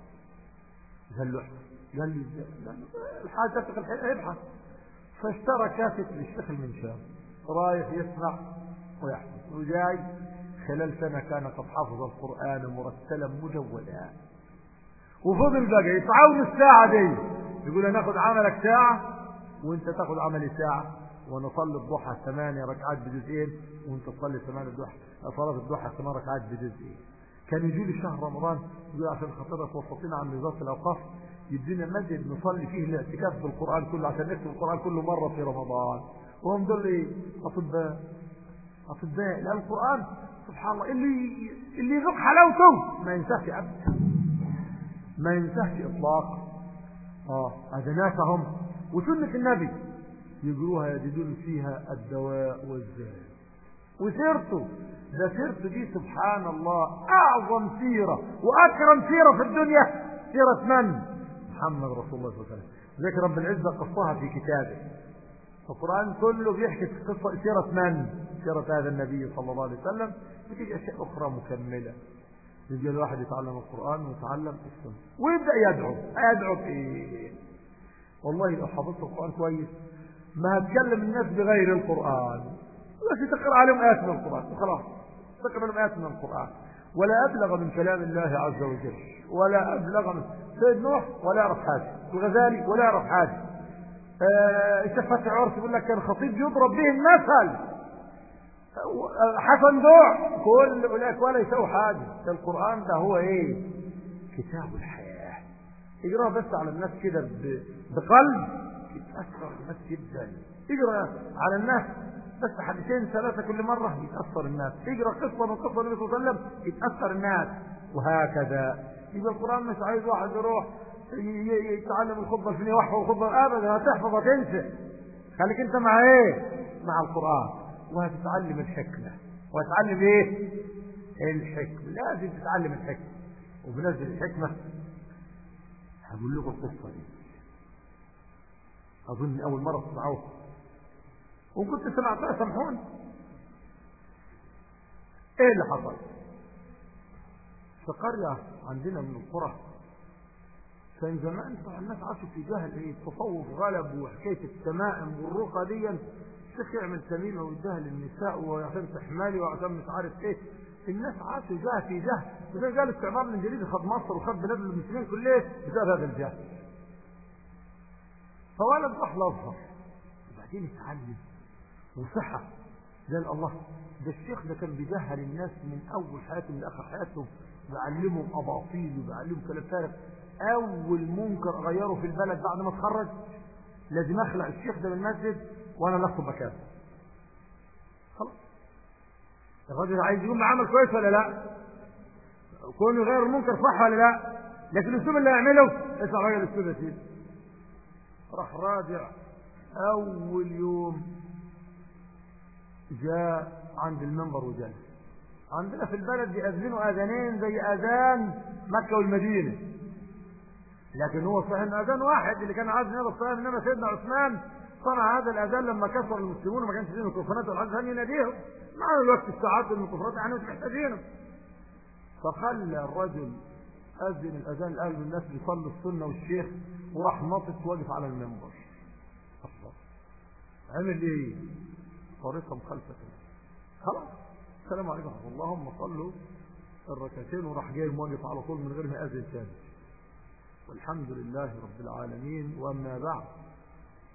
قال له قال لي الحاجة ابحث فاشترى كاسة للشيخ المنشار رايح يسمع ويحفظ وجاي خلال سنة كان قد حفظ القرآن مرتلا مجودا وفضل بقى يتعاون الساعة دي يقول انا اخذ عملك ساعة وانت تاخذ عملي ساعة ونصلي الضحى ثمانية ركعات بجزئين وانت تصلي ثمانية الضحى صلاة الضحى ثمان ركعات بجزئين كان يجي لي شهر رمضان يقول عشان خاطرك وسطينا عن وزارة الأوقاف يدينا مسجد نصلي فيه الاعتكاف بالقرآن كله عشان نكتب القرآن كله مرة في رمضان وهم دول ايه أطباء أطباء لأن القرآن سبحان الله اللي اللي يذوق حلاوته ما ينساش أبدا ما ينساش إطلاقا اه هذا ناسهم وسنة النبي يجروها يجدون فيها الدواء والزاد وسيرته ده سيرته دي سبحان الله أعظم سيرة وأكرم سيرة في الدنيا سيرة من؟ محمد رسول الله صلى الله عليه وسلم ذكر رب العزة قصها في كتابه القرآن كله بيحكي قصة سيرة من؟ سيرة هذا النبي صلى الله عليه وسلم بتيجي أشياء أخرى مكملة يجي الواحد يتعلم القرآن ويتعلم السنة ويبدأ يدعو يدعو في إيه؟ والله لو حفظت القرآن كويس ما هتكلم الناس بغير القرآن بس تقرأ عليهم آيات من القرآن وخلاص تقرأ عليهم آيات من القرآن ولا أبلغ من كلام الله عز وجل ولا أبلغ من سيد نوح ولا يعرف حاجة الغزالي ولا يعرف حاجة الشيخ فتحي عرس يقول لك كان خطيب يضرب به المثل حسن دوع كل أولئك ولا يسوي حاجة القرآن ده هو ايه كتاب الحياة اقرأ بس على الناس كده بقلب يتأثر الناس جدا اقرأ على الناس بس حديثين ثلاثة كل مرة يتأثر الناس اقرأ قصة من قصة النبي صلى الله عليه وسلم يتأثر الناس وهكذا يبقى القرآن مش عايز واحد يروح يتعلم الخطبة الفلانية ويحفظ الخطبة ابدا هتحفظ هتنسى خليك انت مع ايه مع القرآن وهتتعلم الحكمة وهتتعلم ايه الحكمة لازم تتعلم الحكمة وبنزل الحكمة هقول لكم القصة دي اظن اول مرة تسمعوها وكنت سمعتها سامحوني ايه اللي حصل في قرية عندنا من القرى كان زمان الناس عاشوا في جهل ايه التصوف غلب وحكاية التمائم والرقى دي الشيخ يعمل تميمة ويديها للنساء وعشان تحملي وعشان مش عارف ايه الناس عاشوا جهل في جهل وزي قال الاستعمار الانجليزي خد مصر وخد بلاد المسلمين كلها بسبب هذا الجهل فولد راح الازهر وبعدين يتعلم وصحة قال الله ده الشيخ ده كان بيجهل الناس من اول حياتهم لاخر حياتهم بيعلمهم اباطيل وبيعلمهم كلام فارغ اول منكر غيره في البلد بعد ما اتخرج لازم اخلع الشيخ ده من المسجد وانا نفسه مكانه خلاص الراجل عايز يقوم بعمل كويس ولا لا كونه غير المنكر صح ولا لا لكن الاسلوب اللي يعمله اسمع راجل الاسلوب يا سيدي راح راجع اول يوم جاء عند المنبر وجلس عندنا في البلد بيأذنوا اذانين زي اذان مكة والمدينة لكن هو صحيح ان اذان واحد اللي كان عايز ينادى الصلاه انما سيدنا عثمان صنع هذا الاذان لما كسر المسلمون وما كانش فيه ميكروفونات ولا حاجه يناديهم مع الوقت الساعات والميكروفونات يعني مش محتاجينهم فخلى الرجل اذن الاذان الاهل الناس بيصلوا السنه والشيخ وراح ناطط واقف على المنبر الله عمل ايه طريقه مخالفه خلاص السلام عليكم ورحمه الله هم صلوا الركعتين وراح جاي واقف على طول من غير ما اذن ثاني والحمد لله رب العالمين واما بعد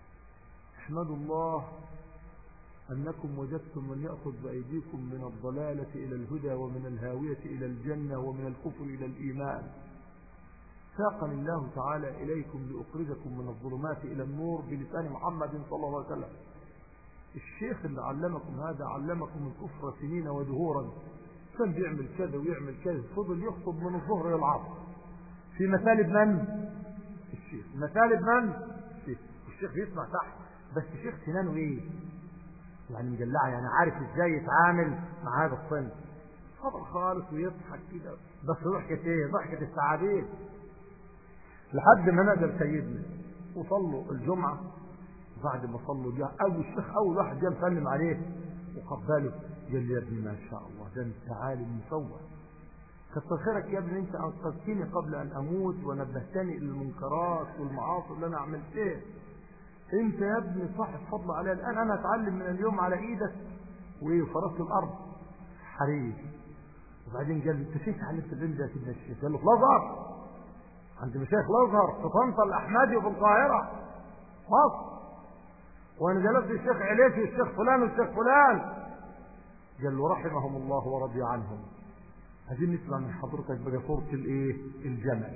احمدوا الله أنكم وجدتم من يأخذ بأيديكم من الضلالة إلى الهدى ومن الهاوية إلى الجنة ومن الكفر إلى الإيمان ساقني الله تعالى إليكم لأخرجكم من الظلمات إلى النور بلسان محمد صلى الله عليه وسلم الشيخ اللي علمكم هذا علمكم الكفر سنين ودهورا كان بيعمل كذا ويعمل كذا فضل يخطب من الظهر إلى العصر في مثالب من؟ الشيخ مثالب من؟ الشيخ الشيخ يسمع تحت بس الشيخ سنانه ايه؟ يعني مجلعة يعني عارف ازاي يتعامل مع هذا الصنف فضل خالص ويضحك كده بس ضحكة ايه؟ ضحكة السعادين لحد ما نزل سيدنا وصلوا الجمعة بعد ما صلوا جاء أول الشيخ أول واحد جاء مسلم عليه وقبله قال لي يا ابني ما شاء الله ده انت عالم مصور كتر خيرك يا ابني انت انقذتني قبل ان اموت ونبهتني الى المنكرات والمعاصي اللي انا عملتها انت يا ابني صاحب فضل علي الان انا اتعلم من اليوم على ايدك وفرست الارض حرير وبعدين قال لي انت فين اتعلمت العلم ده يا سيدنا الشيخ قال له في الازهر عند مشايخ الازهر في طنطا الاحمدي وفي القاهره مصر وانا جلست الشيخ عليتي والشيخ فلان والشيخ فلان قال له رحمهم الله ورضي عنهم عايزين نسمع من حضرتك بقى صورة الايه الجمل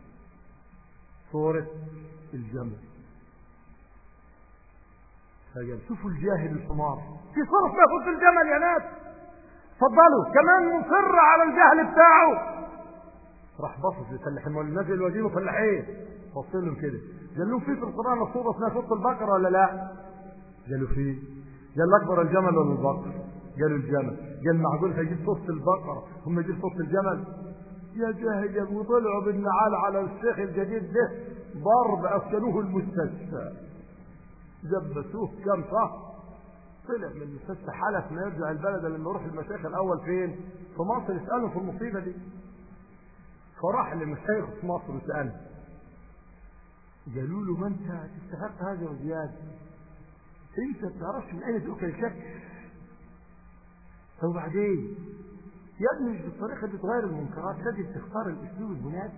صورة الجمل فقال شوفوا الجاهل الحمار في صورة اسمها صورة الجمل يا ناس اتفضلوا كمان مصر على الجهل بتاعه راح بصص للفلاحين ولا الناس الوزين فلاحين بص لهم كده قال لهم في في القرآن صورة اسمها صورة البقرة ولا لا؟ قالوا في قال أكبر الجمل ولا البقر؟ قالوا الجمل قال معقول هيجيب صوت البقرة هم يجيب صوت الجمل يا جاهل وطلعوا بالنعال على الشيخ الجديد ده ضرب أسكنوه المستشفى جبسوه كم شهر طلع من المستشفى حلف ما يرجع البلد لما يروح المشايخ الأول فين في مصر يسألهم في المصيبة دي فراح لمشايخ في مصر وسألهم قالوا له ما انت تستحق هذا وزيادة انت ما بتعرفش من اين تؤكل الكف طب وبعدين يا ابني مش بالطريقه دي تغير المنكرات لازم تختار الاسلوب المناسب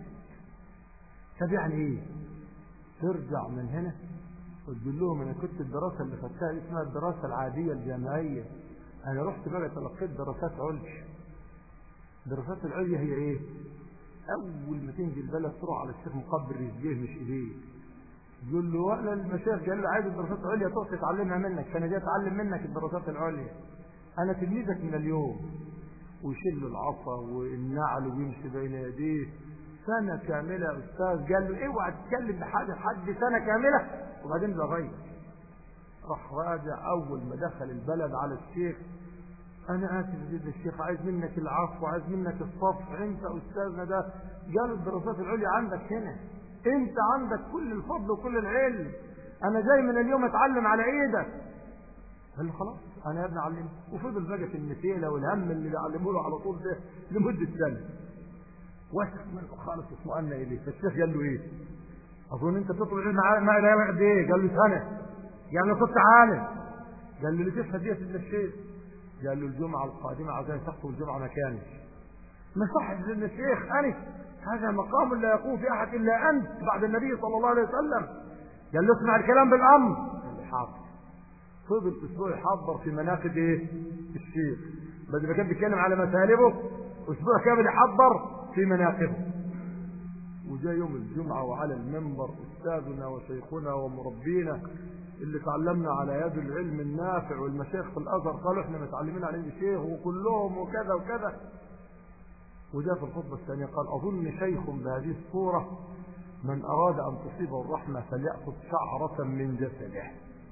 طب يعني ايه ترجع من هنا وتقول لهم انا كنت الدراسه اللي خدتها اسمها الدراسه العاديه الجامعيه انا رحت بقى تلقيت دراسات عليا الدراسات العليا هي ايه اول ما تنزل البلد تروح على الشيخ مقبل رجليه مش ايديه يقول له وانا المشايخ قال له عايز الدراسات العليا تروح تتعلمها منك فانا جاي اتعلم منك الدراسات العليا انا تلميذك من اليوم ويشيل العصا والنعل ويمشي بين يديه سنة كاملة يا أستاذ قال له اوعى تتكلم بحاجة حد سنة كاملة وبعدين بغير راح راجع أول ما دخل البلد على الشيخ أنا آسف جدا الشيخ عايز منك العفو عايز منك الصفح أنت أستاذنا ده قالوا الدراسات العليا عندك هنا أنت عندك كل الفضل وكل العلم أنا جاي من اليوم أتعلم على إيدك قال له خلاص انا يا ابني علمه وفضل بقى في النسيله والهم اللي بيعلموه له على طول ده لمده سنه واثق منه خالص اطمأن اليه فالشيخ قال له ايه؟ اظن انت بتطلب العلم معايا معايا قد ايه؟ قال له سنه يعني كنت عالم قال له اللي تشهد دي سيدنا الشيخ قال له الجمعه القادمه عاوزين تخطب الجمعه مكاني ما صح سيدنا الشيخ انا هذا مقام لا يقوم في احد الا انت بعد النبي صلى الله عليه وسلم قال له اسمع الكلام بالامر قال له حاضر فضل اسبوع يحضر في مناقب ايه الشيخ بدل ما كان بيتكلم على مسالبه اسبوع كامل يحضر في مناقبه وجاء يوم الجمعة وعلى المنبر أستاذنا وشيخنا ومربينا اللي تعلمنا على يد العلم النافع والمشايخ في الأزهر قالوا احنا متعلمين على يد شيخ وكلهم وكذا وكذا وجاء في الخطبة الثانية قال أظن شيخ بهذه الصورة من أراد أن تصيبه الرحمة فليأخذ شعرة من جسده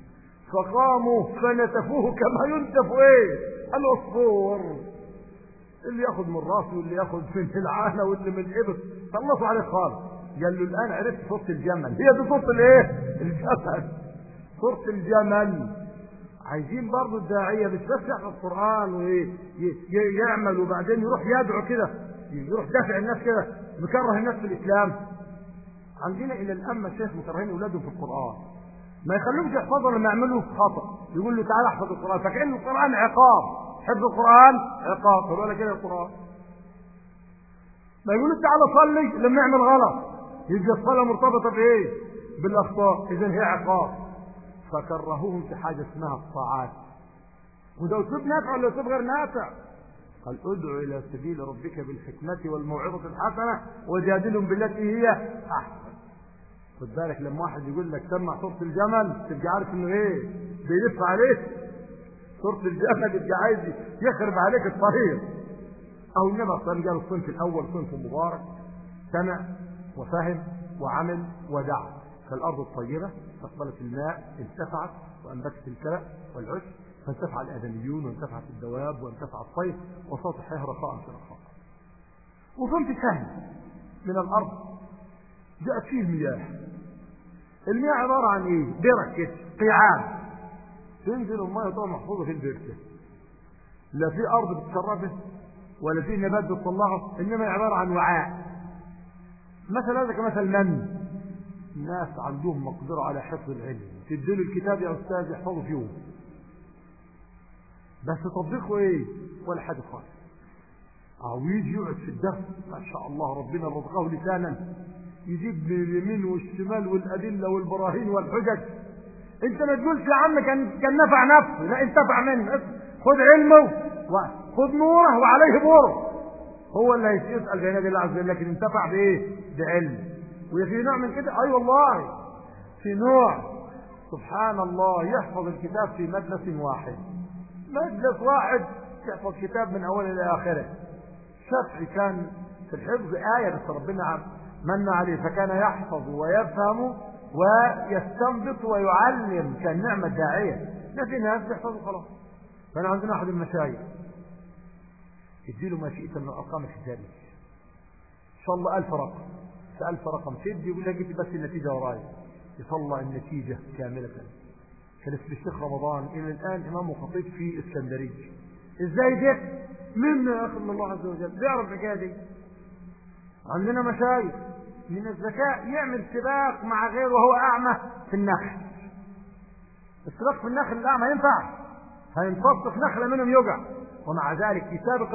فقاموا فنتفوه كما ينتف ايه العصفور اللي ياخد من راسه واللي ياخد من العانه واللي من الابط خلصوا عليه خالص قال له الان عرفت صوت الجمل هي دي صوت الايه الجمل صوت الجمل عايزين برضه الداعيه مش بس يحفظ القران ويعمل وبعدين يروح يدعو كده يروح دافع الناس كده مكره الناس في الاسلام عندنا الى الان مشايخ مكرهين اولادهم في القران ما يخلوهمش يحفظوا لما يعملوا خطا يقول له تعالى احفظ القران فكأن القران عقاب حفظ القران عقاب طب ولا كده القران ما يقول له تعالى صلي لما يعمل غلط يبقى الصلاه مرتبطه بايه بالاخطاء اذا هي عقاب فكرهوهم في حاجة اسمها الطاعات وده أسلوب نافع ولا أسلوب غير نافع قال ادعو إلى سبيل ربك بالحكمة والموعظة الحسنة وجادلهم بالتي هي أحسن خد بالك لما واحد يقول لك سمع صورة الجمل تبقى عارف انه ايه بيلف عليك صورة الجمل يبقى عايز يخرب عليك الطريق او النبي صلى الله عليه وسلم قال الصنف الاول صنف مبارك سمع وفهم وعمل ودعا كالارض الطيبة استقبلت الماء انتفعت وانبتت الكلى والعشب فانتفع الادميون وانتفعت الدواب وانتفع الطير وصوت الحياه رخاء في رخاء وصنف سهل من الارض جاءت فيه المياه المياه عبارة عن ايه درك كده قيعان تنزل المياه طبعا محفوظة في البركة لا في ارض بتشرفه ولا في نبات بتطلعه انما عبارة عن وعاء مثل هذا كمثل من الناس عندهم مقدرة على حفظ العلم تديله الكتاب يا استاذ يحفظه في يوم بس تطبيقه ايه ولا حاجة خالص او يجي يقعد في الدرس ما شاء الله ربنا رزقه لسانا يجيب من اليمين والشمال والأدلة والبراهين والحجج انت ما تقولش يا عم كان كان نفع نفسه لا انتفع منه خد علمه خد نوره وعليه بوره هو اللي هيسأل بين الله عز وجل لكن انتفع بايه بعلم وفي نوع من كده اي أيوة والله في نوع سبحان الله يحفظ الكتاب في مجلس واحد مجلس واحد يحفظ كتاب من اوله الى اخره شافعي كان في الحفظ آية بس ربنا من عليه فكان يحفظ ويفهم ويستنبط ويعلم كان نعمة داعية لكن ناس بيحفظوا خلاص فأنا عندنا أحد المشايخ اديله ما شئت من الأرقام الحسابية إن شاء الله ألف رقم ألف رقم تدي يقول لك بس النتيجة وراي يطلع النتيجة كاملة كان اسم الشيخ رمضان إلى الآن إمام وخطيب في اسكندرية إزاي ده؟ منا يا أخي من الله عز وجل بيعرف الحكاية دي عندنا مشايخ من الذكاء يعمل سباق مع غيره وهو أعمى في النخل السباق في النخل الأعمى ينفع هينفض في نخلة منهم يقع ومع ذلك يسابق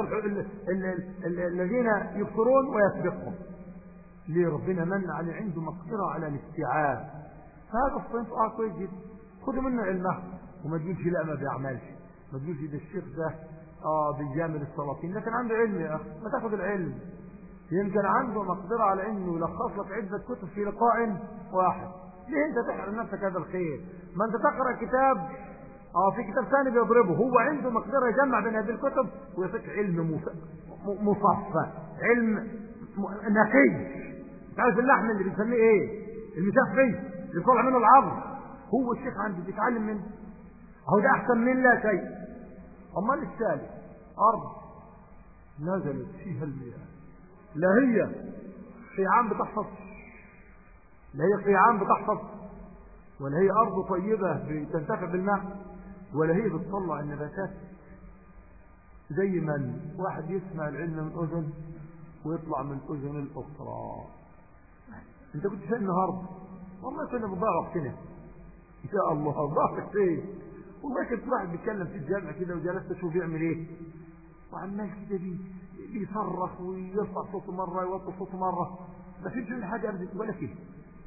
الذين يكثرون ويسبقهم ليه ربنا من على عنده مقدرة على الاستيعاب فهذا الصنف اه كويس جدا خذوا منه علمه وما تقولش لا ما بيعملش ما تقولش ده الشيخ ده اه بيجامل السلاطين لكن عنده علم يا اخي ما تاخذ العلم يمكن عنده مقدرة على انه يلخص لك عدة كتب في لقاء واحد ليه انت تحرم نفسك هذا الخير ما انت تقرأ كتاب اه في كتاب ثاني بيضربه هو عنده مقدرة يجمع بين هذه الكتب ويعطيك علم مصفى علم نقي تعرف اللحم اللي بنسميه ايه المسفي اللي طالع منه العظم هو الشيخ عنده بيتعلم منه هو ده احسن من لا شيء امال الثالث ارض نزلت فيها المياه لا هي قيعان بتحفظ لا هي قيعان بتحفظ ولا هي أرض طيبة بتنتفع بالماء ولا هي بتطلع النباتات زي ما واحد يسمع العلم من أذن ويطلع من الأذن الأخرى انت كنت فين النهارده والله كنا بنضيع وقتنا يا الله ضاعت فين والله كنت واحد بيتكلم في الجامع كده وجلست اشوف بيعمل ايه وعمال كده بيه يصرخ ويرفع صوته مرة يوطي صوته مرة ما فيش منه حاجة أبدا ولا فيه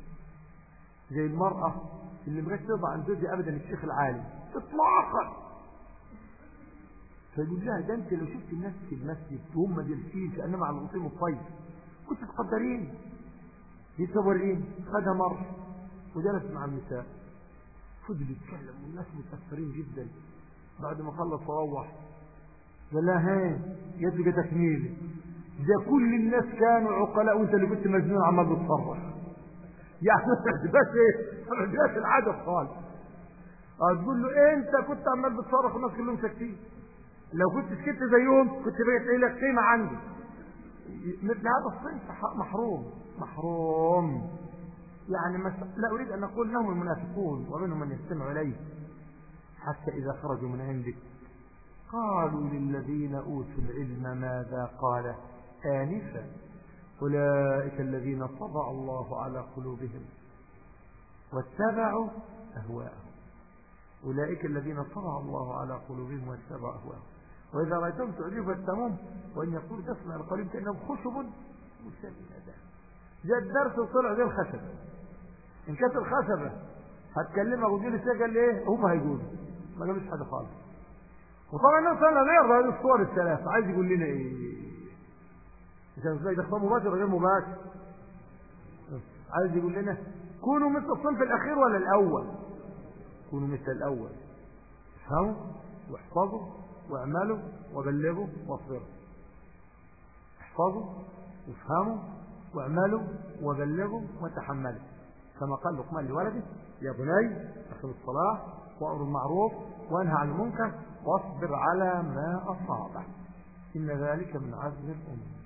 زي المرأة اللي ما ترضى عن زوجها أبدا الشيخ العالي إطلاقا فيقول لها ده أنت لو شفت الناس في المسجد وهم جالسين كأنما على الغصيم الطيب كنت تقدرين يتورين خدها مرة وجلست مع النساء فضل يتكلم والناس متأثرين جدا بعد ما خلص روح قال لها هي يدك تكميل ده كل الناس كانوا عقلاء وانت اللي كنت مجنون عمال بتصرف يعني بس ايه بس العدد خالص تقول له إيه انت كنت عمال بتصرف والناس كلهم ساكتين لو كنت سكت زيهم كنت بقيت لك قيمه عندي مثل هذا الصنف محروم محروم يعني لا اريد ان اقول لهم المنافقون ومنهم من يستمع اليه حتى اذا خرجوا من عندك قالوا للذين أوتوا العلم ماذا قال آنفا أولئك الذين طبع الله على قلوبهم واتبعوا أهواءهم أولئك الذين طبع الله على قلوبهم واتبعوا أهواءهم وإذا رأيتهم تعجبك التمام وإن يقول تسمع القليل كأنهم خشب مسلمة جاء الدرس وطلع زي الخشبة إن كانت الخشبة هتكلمك وتجيب لي قال لي ايه هم هيقولوا ما جابش حاجه خالص وطبعا الناس صلى الله عليه هذه الصور الثلاث عايز يقول لنا ايه عشان ازاي ده خطاب مباشر غير مباشر عايز يقول لنا كونوا مثل الصنف الاخير ولا الاول كونوا مثل الاول افهموا واحفظوا واعملوا وبلغوا واصبروا احفظوا وافهموا واعملوا وبلغوا وتحملوا كما قال لقمان لولده يا بني اخذ الصلاة وأمر المعروف وانهى عن المنكر واصبر على ما أصابك إن ذلك من عزم الأمور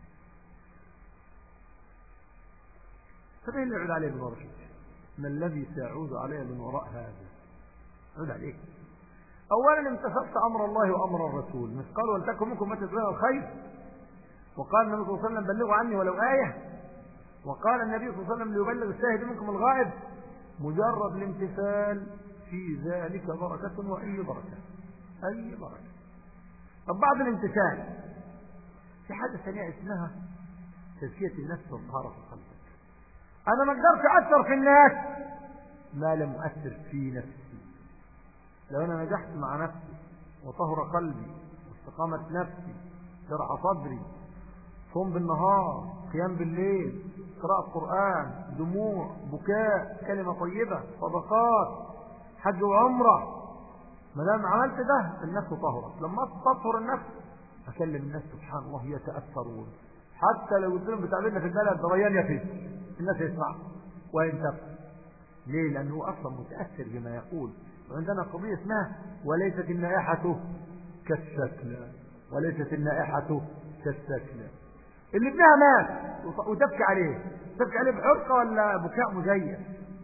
فمين اللي يعود عليه من وراء ما الذي سيعود عليه من وراء هذا عود عليه أولا امتثلت أمر الله وأمر الرسول مش قال ولتكن منكم ما تزرع الخير وقال النبي صلى الله عليه وسلم بلغوا عني ولو آية وقال النبي صلى الله عليه وسلم ليبلغ الشاهد منكم الغائب مجرد الامتثال في ذلك بركة وأي بركة أي بركة طب بعد الامتثال في حاجة ثانية اسمها تزكية النفس والطهارة في قلبك أنا ما أقدرش أثر في الناس ما لم أثر في نفسي لو أنا نجحت مع نفسي وطهر قلبي واستقامت نفسي شرع صدري صوم بالنهار قيام بالليل قراءة قرآن دموع بكاء كلمة طيبة صدقات حج وعمرة ما دام عملت ده النفس طهرت لما تطهر النفس أكلم الناس سبحان الله يتأثرون حتى لو قلت لهم بتعبيرنا في البلد ريان يفيد الناس يسمع وينتبه ليه لأنه أصلا متأثر بما يقول وعندنا قضية اسمها وليست النائحة كالسكنة وليست النائحة كالسكنة اللي ابنها مات وتبكي عليه تبكي عليه بحرقة ولا بكاء مزيف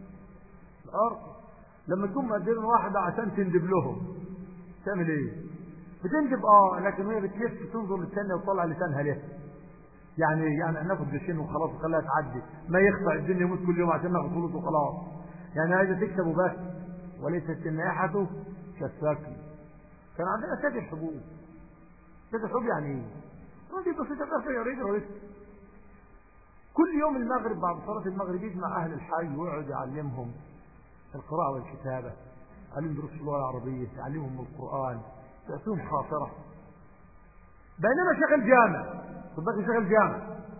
الأرض لما تكون مقدرين واحدة عشان تندب لهم تعمل ايه بتندب اه لكن هي بتلف تنظر للثانية وتطلع لسانها ليه يعني يعني ناخد قرشين وخلاص وخليها تعدي ما يخفى الدنيا يموت كل يوم عشان ناخد فلوس وخلاص يعني عايزه تكسب وبس وليست النائحة كالساكن كان عندنا ساكن حبوب ساكن حبوب يعني ايه؟ دي بسيطة بس يا رجل كل يوم المغرب بعد صلاة المغرب يجمع أهل الحي ويقعد يعلمهم القراءة والكتابة يعلمهم دروس اللغة العربية يعلمهم القرآن يعطيهم خاطرة بينما شغل جامع صدق شغل جامع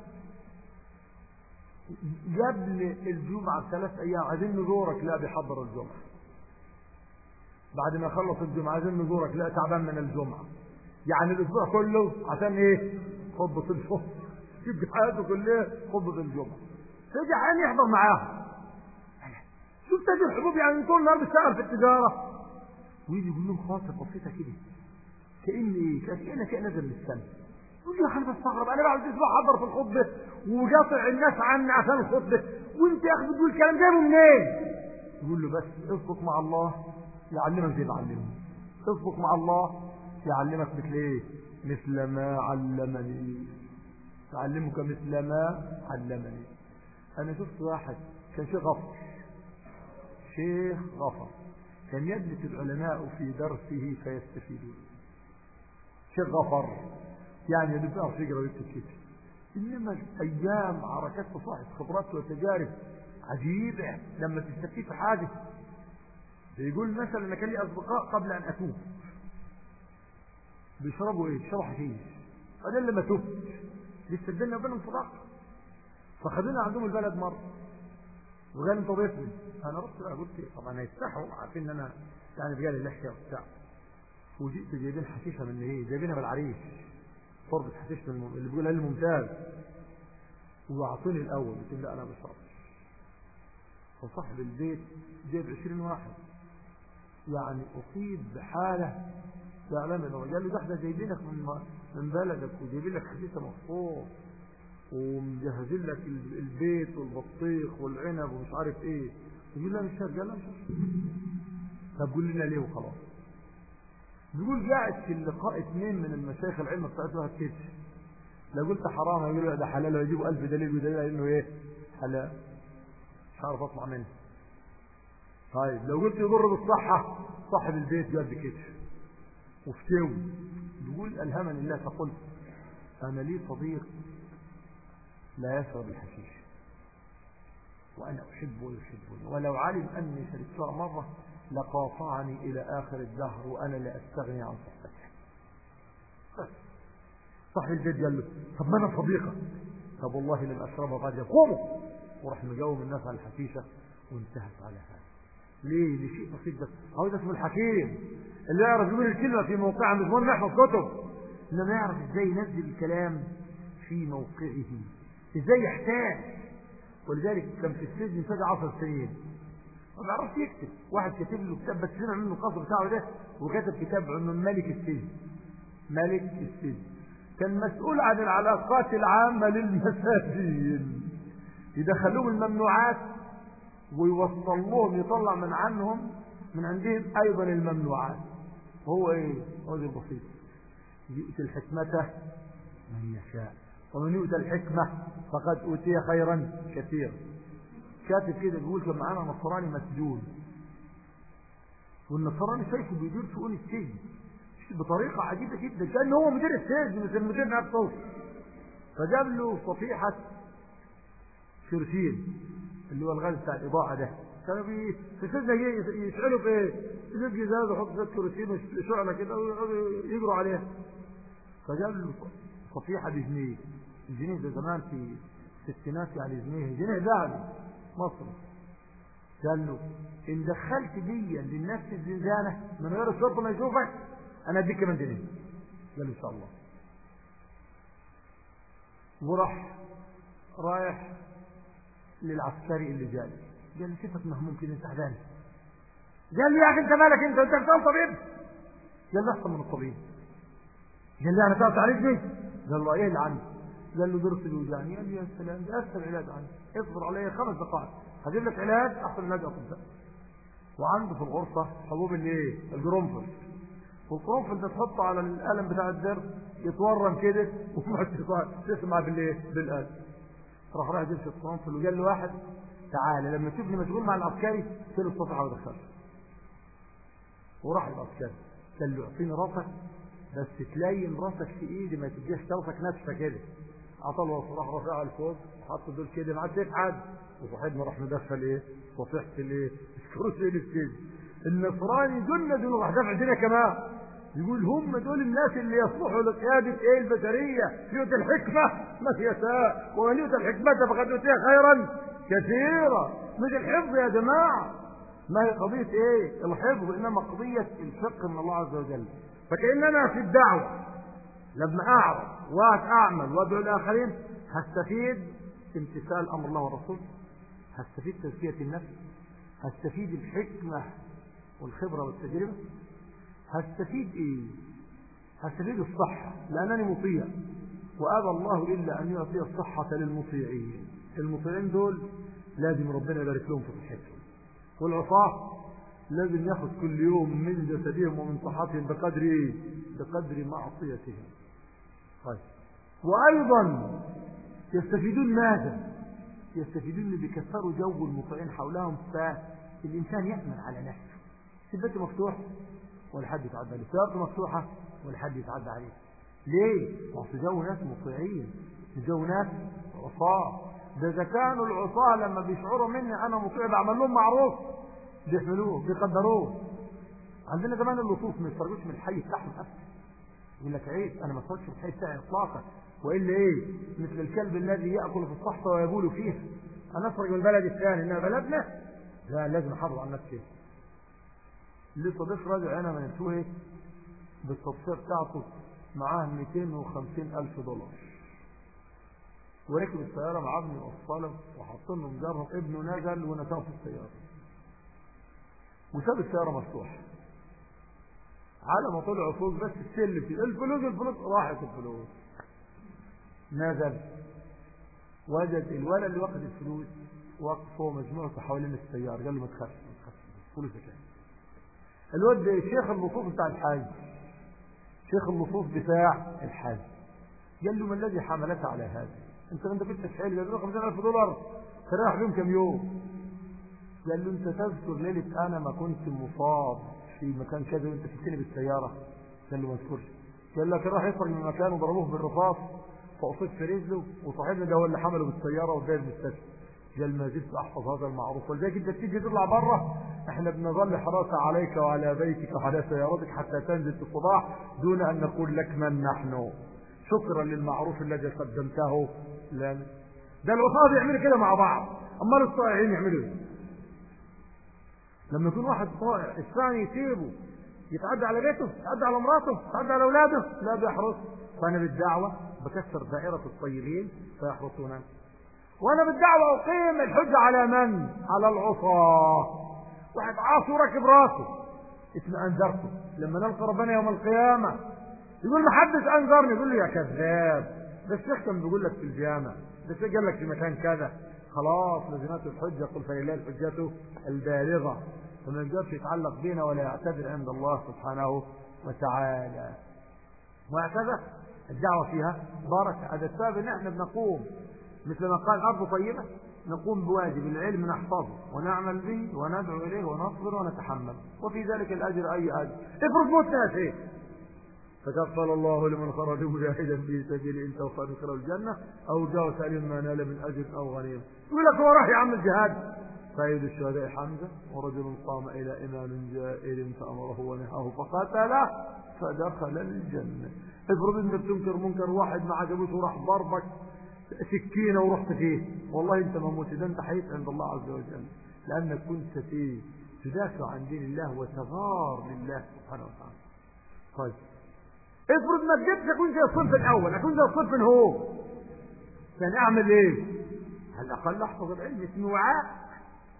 قبل الجمعة بثلاث أيام عايزين نزورك لا بيحضر الجمعة بعد ما خلص الجمعة عايزين نزورك لا تعبان من الجمعة يعني الأسبوع كله عشان إيه خطبة الجمعة يبقى حياته كلها خطبة الجمعة تيجي عين يحضر معاهم شوف تاجر الحبوب يعني طول النهار بيشتغل في التجارة ويجي يقول لهم خاطر بسيطة كده كأن ايه كأن كأن نزل من السماء يقول لي انا بستغرب انا بعد اسبوع حضر في الخطبة وقاطع الناس عني عشان الخطبة وانت يا اخي بتقول الكلام جايبه منين يقول له بس اصدق مع الله يعلمك زي ما علمه اصدق مع الله يعلمك مثل ايه مثل ما علمني تعلمك مثل ما علمني انا شفت واحد كان شيخ غفر شيخ غفر كان يجلس العلماء في درسه فيستفيدون شيخ غفر يعني اللي بيعرف يقرا ويكتب كده انما ايام حركات صاحب خبرات وتجارب عجيبه لما تستفيد في حاجه بيقول مثلا انا كان لي اصدقاء قبل ان اتوب بيشربوا ايه بيشربوا حشيش انا لما تبت لسه الدنيا بينهم صداقه فخدونا عندهم البلد مره وقال انت ضيفني انا رحت بقى قلت طبعا هيفتحوا عارفين ان انا يعني رجال اللحيه وبتاع وجئت جايبين حشيشه من ايه جايبينها بالعريش صربة حشيش من اللي بيقول علم ممتاز واعطوني الاول قلت لا انا مش راضي فصاحب البيت جايب 20 واحد يعني اصيب بحاله زعلان منه قال لي ده احنا جايبينك من من بلدك وجايبين لك حشيشه مخصوص ومجهزين لك البيت والبطيخ والعنب ومش عارف ايه يقول لا مش قال لا مش طب قول لنا ليه وخلاص بيقول قاعد في اللقاء اثنين من المشايخ العلم بتاعته كده لو قلت حرام هيقولوا ده حلال ويجيبوا ألف دليل ودليل انه ايه حلال مش عارف اطلع منه طيب لو قلت يضر بالصحة صاحب البيت قد كده وفتوي بيقول ألهمني الله فقلت أنا لي صديق لا يشرب الحشيش وأنا أحب ويحبني ولو علم أني شربتها مرة لقاطعني إلى آخر الدهر وأنا لا أستغني عن صحبته صاحب البيت قال له طب ما أنا صديقة طب والله لم أشربها بعد يقوموا وراح مجاوم الناس على الحشيشة وانتهت على هذا ليه لشيء بسيط بس هو ده اسمه الحكيم اللي يعرف يقول الكلمة في موقعها مش مهم يحفظ كتب انما يعرف ازاي ينزل الكلام في موقعه ازاي يحتاج ولذلك كان في السجن سجع عشر سنين ما بيعرفش يكتب واحد كاتب له كتاب بس سمع منه القصر بتاعه ده وكتب كتاب عنه ملك السجن ملك السجن كان مسؤول عن العلاقات العامة للمساجين يدخلوهم الممنوعات ويوصل لهم يطلع من عنهم من عندهم أيضا الممنوعات هو إيه هو ده البسيط يؤتي الحكمة من يشاء ومن يؤتى الحكمة فقد أوتي خيرا كثيرا كاتب كده بيقول كان معانا نصراني مسجون والنصراني شايفه بيدير شؤون السجن بطريقة عجيبة جدا كان هو مدير السجن مش المدير نفسه فجاب له صفيحة شرشين اللي هو الغاز بتاع الإضاءة ده كانوا بي في السجن يشعلوا في ايه يجيب جزاز ويحط زيت كروسين شعلة كده ويقعدوا يجروا عليها فجاب له صفيحة بجنيه الجنيه ده زمان في الستينات يعني جنيه جنيه ذهبي مصري قال له ان دخلت دي للناس في الزنزانة من غير الشرطة ما يشوفك انا اديك كمان جنيه قال له ان شاء الله وراح رايح للعسكري اللي جاي قال لي شفتك مهموم كده تعبان قال لي يا اخي انت مالك انت انت بتقول طبيب قال له احسن من الطبيب قال لي انا تعرف تعالجني قال له ايه اللي عندي قال له ضرس الوجعني قال لي يا سلام ده اسهل علاج عندي اصبر علي خمس دقائق هجيب لك علاج احسن علاج اطباء وعنده في الغرفه حبوب الايه الجرنفل والقرنفل ده تحطه على القلم بتاع الدرس يتورم كده وما تسمع بالايه بالقلب راح راح جلسه القرنفل وقال له واحد تعالى لما تشوفني مشغول مع العسكري شيل الصفحه ودخله وراح العسكري قال له اعطيني راسك بس تلين راسك في ايدي ما تديش راسك ناشفه كده عطله راح رافعها لفوق وحط دول كده ما عادش يتعد وصاحبنا راح مدخل ايه صفيحه الايه الكروسين السجن النصراني جند راح دفع الدنيا كمان يقول هم دول الناس اللي يصلحوا لقيادة ايه البشرية يؤتى الحكمة ما يشاء ومن يؤتى الحكمة فقد أوتي خيرا كثيرا مش الحفظ يا جماعة ما هي قضية ايه الحفظ انما قضية الفقه من الله عز وجل فكأننا في الدعوة لما اعرف واعمل وادعو الاخرين هستفيد امتثال امر الله والرسول هستفيد تزكية النفس هستفيد الحكمة والخبرة والتجربة هستفيد ايه هستفيد الصحة لانني مطيع وابى الله الا ان يعطي الصحة للمطيعين المطيعين دول لازم ربنا يبارك لهم في صحتهم والعصاة لازم ياخذ كل يوم من جسدهم ومن صحتهم بقدر ايه بقدر معصيتهم طيب وايضا يستفيدون ماذا يستفيدون بكثروا جو المطيعين حولهم فالانسان يأمن على نفسه سبته مفتوح ولا حد يتعدى عليه سيارته مفتوحة ولا حد يتعدى عليه ليه؟ ما في جو ناس مطيعين في جو ناس عصاة ده إذا كانوا العصاة لما بيشعروا مني أنا مطيع بعمل لهم معروف بيحملوه بيقدروه عندنا زمان اللصوص ما يخرجوش من الحي بتاعهم أبدا يقول لك عيب أنا ما اخرجش من الحي بتاعي إطلاقا وإلا إيه مثل الكلب الذي يأكل في الصحفة ويبول فيها أنا أخرج من البلد الثاني إنها بلدنا لا لازم أحافظ على نفسي لسه ضيف راجع هنا من السويس بالتصفية بتاعته معاه 250 ألف دولار وركب السيارة مع ابني وصله وحطين له مجرهم ابنه نزل ونساه في السيارة وساب السيارة مفتوحة على ما طلعوا فوق بس السلم فيه الفلوس الفلوس راحت الفلوس نزل وجد الولد اللي واخد الفلوس وقف هو مجموعته حوالين السيارة قال له ما تخافش ما تخافش فلوسك يعني الواد شيخ اللصوص بتاع الحاج شيخ اللصوص بتاع الحاج قال له ما الذي حملك على هذا انت انت كنت في حيل قال 50000 دولار تريح بيهم كم يوم قال له انت تذكر ليله انا ما كنت مصاب في مكان كذا وانت شفتني بالسياره قال له ما اذكرش قال لك راح يخرج من مكان وضربوه بالرصاص فاصيب في رجله وصاحبنا ده هو اللي حمله بالسياره وداه المستشفى قال ما زلت احفظ هذا المعروف ولذلك انت تيجي تطلع بره احنا بنظل حراسة عليك وعلى بيتك وعلى سيارتك حتى تنزل في الصباح دون ان نقول لك من نحن شكرا للمعروف الذي قدمته لنا ده العصابة يعملوا كده مع بعض اما الصائعين يعملوا ايه لما يكون واحد طائع الثاني يسيبه يتعدى على بيته يتعدى على مراته يتعدى على اولاده لا بيحرس فانا بالدعوه بكسر دائره الطيبين فيحرسونني وانا بالدعوة اقيم الحجة على من على العصاة واحد عاصي وركب راسه اسم انذرته لما نلقى ربنا يوم القيامة يقول ما حدش انذرني يقول لي يا كذاب ده الشيخ كان بيقول لك في الجامع ده الشيخ قال لك في مكان كذا خلاص لزمات الحجة قل فلله الحجة البالغة وما يقدرش يتعلق بينا ولا يعتذر عند الله سبحانه وتعالى وهكذا الدعوة فيها بركة هذا السبب ان احنا بنقوم مثل ما قال أرض طيبة نقوم بواجب العلم نحفظه ونعمل به وندعو إليه ونصبر ونتحمل وفي ذلك الأجر أي أجر افرض متنا يا شيخ فكفل الله لمن خرج مجاهدا في سبيل انت وخرج الجنة أو جاء سالم ما نال من أجر أو غنيمة يقول لك هو راح يعمل جهاد سيد الشهداء حمزة ورجل قام إلى إمام جائر فأمره ونهاه فقاتله فدخل الجنة افرض انك تنكر منكر واحد ما عجبوش وراح ضربك سكينة ورحت فيه والله انت ما موت ده انت حيث عند الله عز وجل لانك كنت فيه تدافع عن دين الله وتغار لله سبحانه وتعالى طيب افرض ما تجيبش اكون زي الصنف الاول اكون زي الصنف هو كان اعمل ايه على الاقل احفظ العلم اسمه وعاء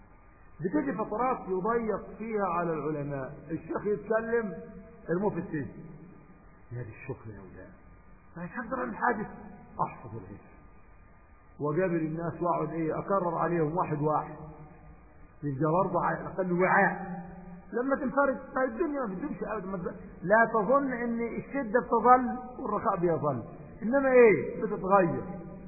بتيجي فترات يضيق فيها على العلماء الشيخ يتكلم ارموه في السجن يا دي الشكر يا اولاد مش هقدر اعمل حاجه احفظ العلم وقابل الناس واقعد ايه اكرر عليهم واحد واحد يبقى برضه على الاقل وعاء لما تنفرد طيب الدنيا ما بتدومش ابدا لا تظن ان الشده بتظل والرخاء بيظل انما ايه بتتغير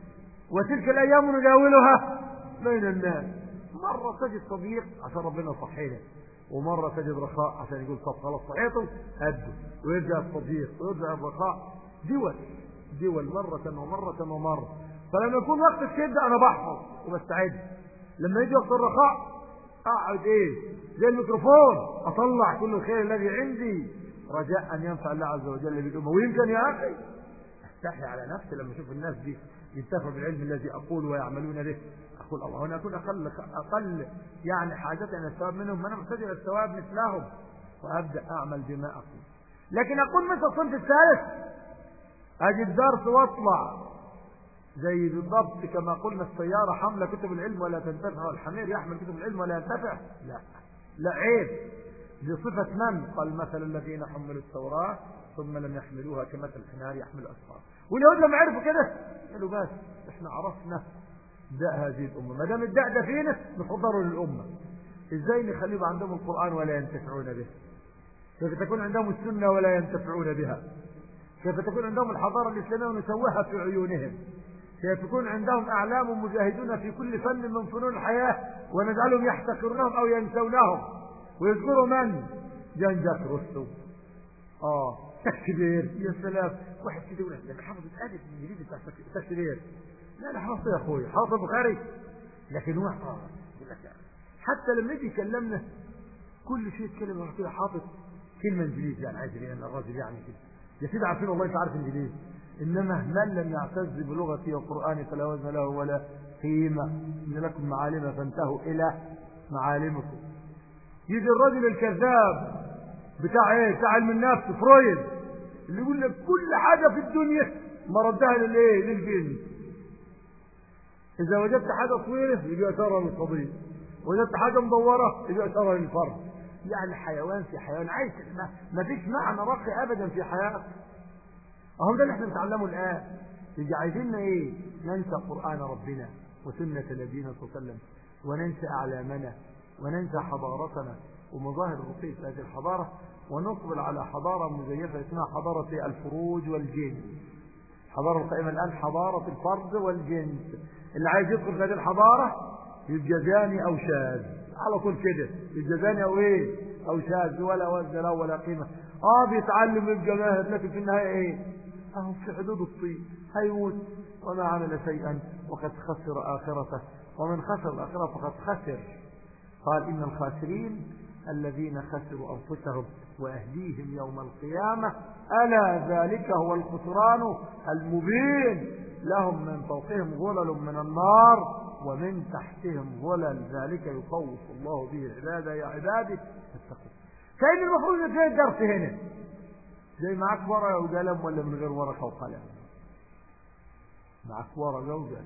وتلك الايام نداولها بين الناس مره تجد صديق عشان ربنا يصحينا ومره تجد رخاء عشان يقول طب خلاص صحيته هده ويرجع الصديق ويرجع الرخاء دول دول مره ومره ومره فلما يكون وقت الشدة أنا بحفظ وبستعد لما يجي وقت الرخاء أقعد إيه زي الميكروفون أطلع كل الخير الذي عندي رجاء أن ينفع الله عز وجل بالأمة ويمكن يا أخي أستحي على نفسي لما أشوف الناس دي ينتفعوا بالعلم الذي أقول ويعملون به أقول الله هنا أكون أقل أقل يعني حاجة إلى الثواب منهم ما أنا محتاج إلى الثواب مثلهم وأبدأ أعمل بما أقول لكن أقول مثل الصنف الثالث أجي الدرس وأطلع زي بالضبط كما قلنا السيارة حمل كتب العلم ولا تنتفع والحمير يحمل كتب العلم ولا ينتفع لا لا عيب دي صفة من قال مثل الذين حملوا التوراة ثم لم يحملوها كمثل الحمار يحمل أسفار واليهود لما عرفوا كده قالوا بس احنا عرفنا داء هذه الأمة ما دام الداء ده فينا نحضره للأمة ازاي نخليهم عندهم القرآن ولا ينتفعون به كيف تكون عندهم السنة ولا ينتفعون بها كيف تكون عندهم الحضارة الإسلامية ونسوها في عيونهم كيف يكون عندهم أعلام مجاهدون في كل فن من فنون الحياة ونجعلهم يحتقرونهم أو ينسونهم ويذكروا من جان جاك رستم آه تكبير يا سلام واحد كده يقول لك حافظ الأدب الإنجليزي بتاع تكبير لا أنا حافظ يا أخوي حافظ البخاري لكن هو آه حتى لما يجي يكلمنا كل شيء يتكلم كده حافظ كلمة إنجليزي يعني عايز يعني الراجل يعني كده يا سيدي عارفين والله أنت عارف إنجليزي إنما من لم يعتز بلغتي وقرآني فلا وزن له ولا قيمة إن لكم معالم فانتهوا إلى معالمكم يجي الرجل الكذاب بتاع ايه بتاع علم النفس فرويد اللي يقول لك كل حاجة في الدنيا مردها للايه للجن إذا وجدت حاجة طويلة يبقى إشارة للقضية وجدت حاجة مدورة يبقى إشارة للفرد يعني حيوان في حيوان عايش ما فيش معنى راقي أبدا في حياته اهو ده اللي احنا بنتعلمه الان يجي عايزيننا ايه ننسى قرآن ربنا وسنة نبينا صلى الله عليه وسلم وننسى أعلامنا وننسى حضارتنا ومظاهر الرقي في هذه الحضارة ونقبل على حضارة مزيفة اسمها حضارة الفروج والجنس الحضارة القائمة الآن حضارة الفرد والجنس اللي عايز يدخل في هذه الحضارة يبقى زاني أو شاذ على طول كده يبقى زاني أو إيه أو شاذ ولا وزن له ولا قيمة اه بيتعلم يبقى ماهر لكن في النهاية إيه أهو في حدود الطين هيموت وما عمل شيئا وقد خسر آخرته ومن خسر الآخرة فقد خسر قال إن الخاسرين الذين خسروا أنفسهم وأهليهم يوم القيامة ألا ذلك هو الخسران المبين لهم من فوقهم ظلل من النار ومن تحتهم ظلل ذلك يخوف الله به عباده يا عبادي فاتقوا كأن المفروض ان تلاقي الدرس هنا زي معاك ورقه وقلم ولا من غير ورقه وقلم معاك ورقه وقلم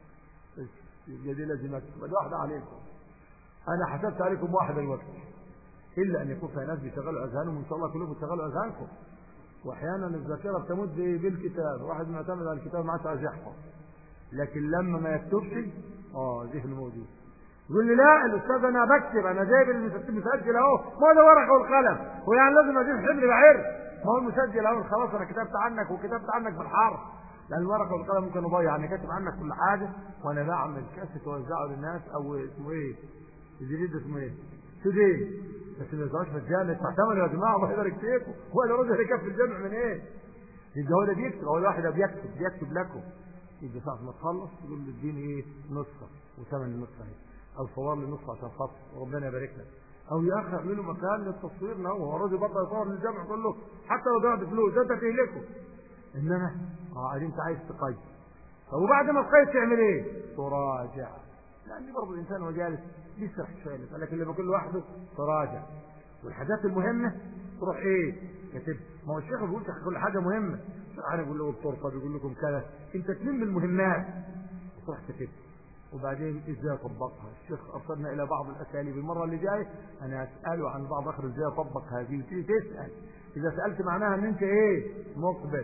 يبقى دي لازم اكتب واحده عليكم انا حسبت عليكم واحده الوقت الا ان يكون في ناس بيشغلوا اذهانهم وان شاء الله كلكم بتشغلوا اذهانكم واحيانا الذاكره بتمد بالكتاب واحد معتمد على الكتاب ما عادش عايز يحفظ لكن لما ما يكتبش اه ذهن موجود يقول لي لا الاستاذ انا بكتب انا جايب المسجل اهو ما ده ورقه والقلم ويعني لازم اجيب حبر بعير ما هو المسجل اهو خلاص انا كتبت عنك وكتبت عنك بالحرف لان الورقه والقلم ممكن اضيع انا كاتب عنك كل حاجه وانا بعمل كاسيت واوزعه للناس او اسمه ايه الجديد اسمه ايه تودي بس ما يوزعوش مجانا تعتمدوا يا جماعه الله يبارك فيكم هو اللي رجل يكفي الجمع من ايه يبقى هو ده بيكتب هو الواحد ده بيكتب بيكتب لكم يبقى ساعه ما تخلص تقول له اديني ايه نسخه وثمن النسخه اهي او صور لي نسخه عشان خاطر وربنا يبارك لك او يا اخي اعملوا مكان للتصوير له هو راجل بطل يصور للجمع كله حتى لو قاعد فلوس ده انت تهلكه انما اه انت عايز تقيد طب وبعد ما تقيد تعمل ايه؟ تراجع لان برضه الانسان وهو جالس بيسرح شويه لكن لما يكون لوحده تراجع والحاجات المهمه تروح ايه؟ كاتب ما هو الشيخ بيقول كل حاجه مهمه انا بقول له الطرقه بيقول لكم كذا انت تلم المهمات وتروح كاتب وبعدين ازاي اطبقها الشيخ ارسلنا الى بعض الاساليب المره اللي جايه انا اساله عن بعض اخر ازاي اطبق هذه وتيجي تسال اذا سالت معناها ان انت ايه مقبل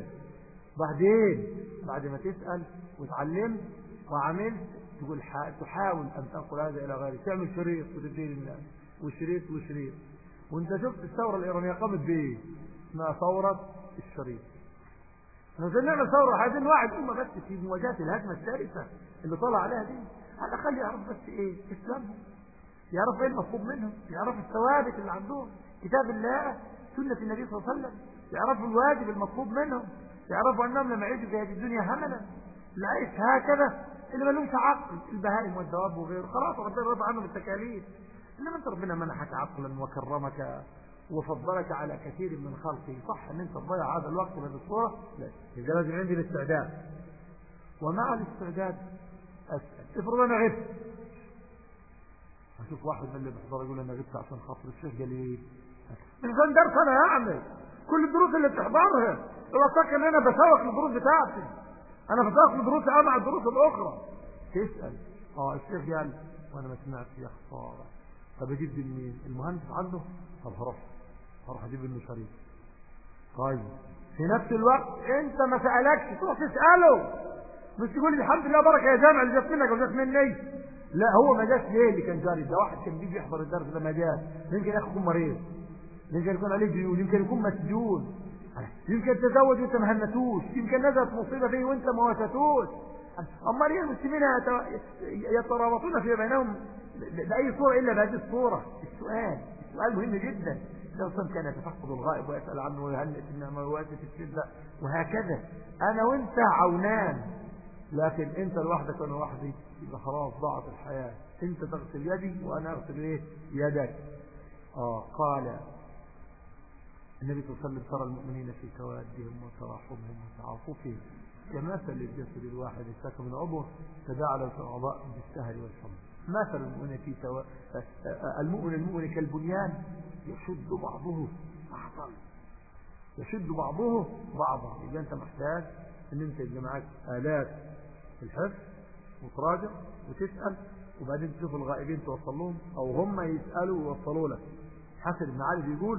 بعدين بعد ما تسال وتعلمت وعملت تقول تحاول ان تنقل هذا الى غيرك تعمل شريط وتديه للناس وشريط وشريط وانت شفت الثوره الايرانيه قامت بايه؟ اسمها ثوره الشريط عشان نعمل ثوره عايزين واحد امه بس في مواجهه الهجمه الثالثه اللي طلع عليها دي على الاقل يعرف بس ايه اسلامهم يعرف ايه المطلوب منهم يعرف الثوابت اللي عندهم كتاب الله سنه النبي صلى الله عليه وسلم يعرفوا الواجب المطلوب منهم يعرفوا انهم لما يعيشوا في هذه الدنيا هملا العيش هكذا اللي ما لهمش عقل البهائم والدواب وغيره خلاص ربنا رفع عنهم التكاليف انما انت ربنا منحك عقلا وكرمك وفضلك على كثير من خلقه صح ان انت تضيع هذا الوقت من الصوره لا اذا لازم عندي الاستعداد ومع الاستعداد اسال افرض انا غبت اشوف واحد من اللي بيحضر يقول انا غبت عشان خاطر الشيخ قال ايه عشان درس انا هعمل كل الدروس اللي بتحضرها اوعى تفكر ان انا بسوق الدروس بتاعتي انا بسوق دروسي اه مع الدروس الاخرى تسال اه الشيخ قال وانا ما سمعتش يا خساره طب اجيب دي منين المهندس عنده طب هروح هروح اجيب منه شريط طيب في نفس الوقت انت ما سالكش تروح تساله مش تقول لي الحمد لله بركه يا جامع اللي جت منك وجت مني لا هو ما جاش ليه اللي كان جاري ده واحد كان بيجي يحضر الدرس لما جاء يمكن يا اخي يكون مريض يمكن يكون عليه ديون يمكن يكون مسجون يمكن تزوج وانت ما هنتوش يمكن نزلت مصيبه فيه وانت ما واساتوش اما ليه المسلمين يترابطون في بينهم باي صوره الا بهذه الصوره السؤال السؤال مهم جدا لو صم كان يتفقد الغائب ويسال عنه ويهنئ في النعمه ويؤسس في الشده وهكذا انا وانت عونان لكن انت لوحدك وانا لوحدي يبقى خلاص ضاعت الحياه انت تغسل يدي وانا اغسل ايه يدك اه قال النبي صلى الله عليه وسلم ترى المؤمنين في توادهم وتراحمهم وتعاطفهم كمثل الجسد الواحد اشتكى من عضو تداعى له الاعضاء بالسهر والحمى مثل المؤمن في تو... المؤمن المؤمن كالبنيان يشد بعضه بعضا يشد بعضه بعضا يبقى انت محتاج ان انت يبقى معاك الات في الحفظ وتراجع وتسال وبعدين تشوف الغائبين توصل لهم او هم يسالوا ويوصلوا لك حسن بن علي بيقول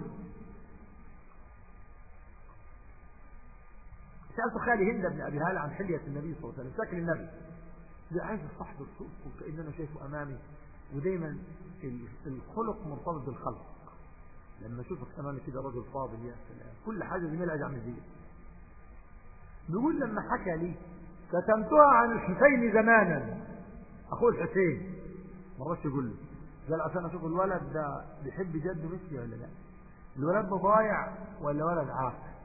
سألت خالي هند بن أبي هالة عن حلية النبي صلى الله عليه وسلم شكل النبي ده عايز الصحب الصوت كأن أنا شايفه أمامي ودايما الخلق مرتبط بالخلق لما اشوفك أمامي كده رجل فاضل يا سلام كل حاجة جميلة أجي أعمل زيه بيقول لما حكى لي كتمتها عن الحسين زمانا أخوه الحسين مرات يقول لي قال عشان أشوف الولد ده بيحب جده مثلي ولا لا الولد ده ضايع ولا ولد عاقل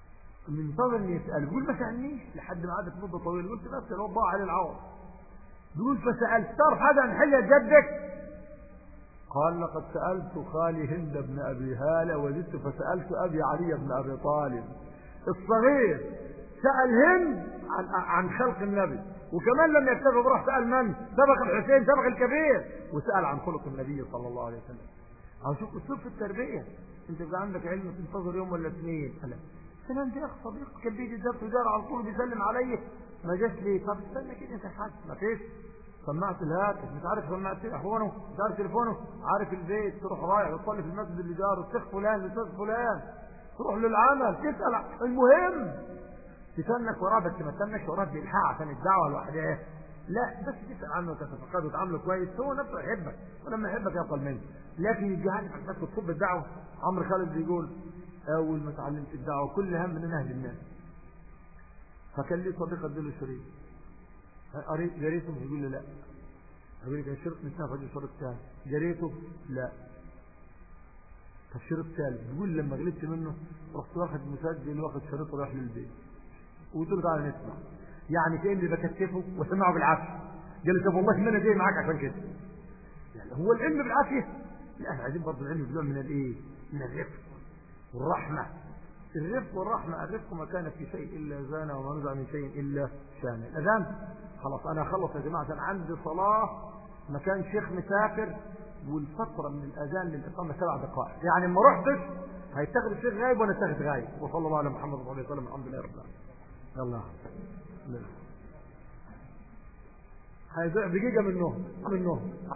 منتظر ان يسأل يقول ما سألنيش لحد ما قعدت مدة طويلة قلت بس لو ضاع عليه العوض بيقول فسألت تعرف هذا عن حلية جدك قال لقد سألت خالي هند بن أبي هالة وزدت فسألت أبي علي بن أبي طالب الصغير سأل هند عن, عن خلق النبي وكمان لم يكتفي بروح سأل من سبق الحسين سبق الكبير وسأل عن خلق النبي صلى الله عليه وسلم عاوز شوف اسلوب في التربية انت يبقى عندك علم تنتظر يوم ولا اثنين لا سلام ده اخ صديق كان بيجي الدرس ودار على طول بيسلم علي ما جاش ليه طب استنى كده انت حاج ما فيش سماعة الهاتف مش عارف سماعة تليفونه مش عارف تليفونه عارف البيت تروح رايح وتصلي في المسجد اللي جاره الشيخ فلان الاستاذ فلان تروح للعمل تسأل المهم تسنك وراه بس ما تسنكش وراه بإلحاح عشان الدعوة لوحدها لا بس تسأل عنه وتتفقد وتعامله كويس هو نفسه يحبك ولما يحبك يقبل منك لكن يجي عندك بس تصب الدعوة عمرو خالد بيقول أول ما اتعلمت الدعوة كل هم من أهل الناس فكان لي صديق اديله شريط قريت جريته يقول لي لا اقول لك شرط من سنه فاجي شرط ثاني جريته لا طب شرط ثالث يقول لما غلبت منه رحت واخد مسجل واخد شريط ورايح للبيت وقلت له تعالى نسمع يعني كاني بكتفه وسمعه بالعافيه قال لي طب والله ما انا جاي معاك عشان كده يعني هو العلم بالعافيه لا احنا عايزين برضه العلم بنوع من الايه من الرفق والرحمه الرفق والرحمة الرفق ما كان في شيء إلا زانه وما نزع من شيء إلا شانه الأذان خلاص أنا أخلص يا جماعة أنا عندي صلاة مكان شيخ مسافر والفترة من الأذان للإقامة سبع دقائق يعني لما رحتش هيتخذ الشيخ غايب وأنا اتخذ غايب وصلى الله على محمد صلى الله عليه وسلم الحمد لله رب العالمين يلا هيضيع دقيقة منهم منهم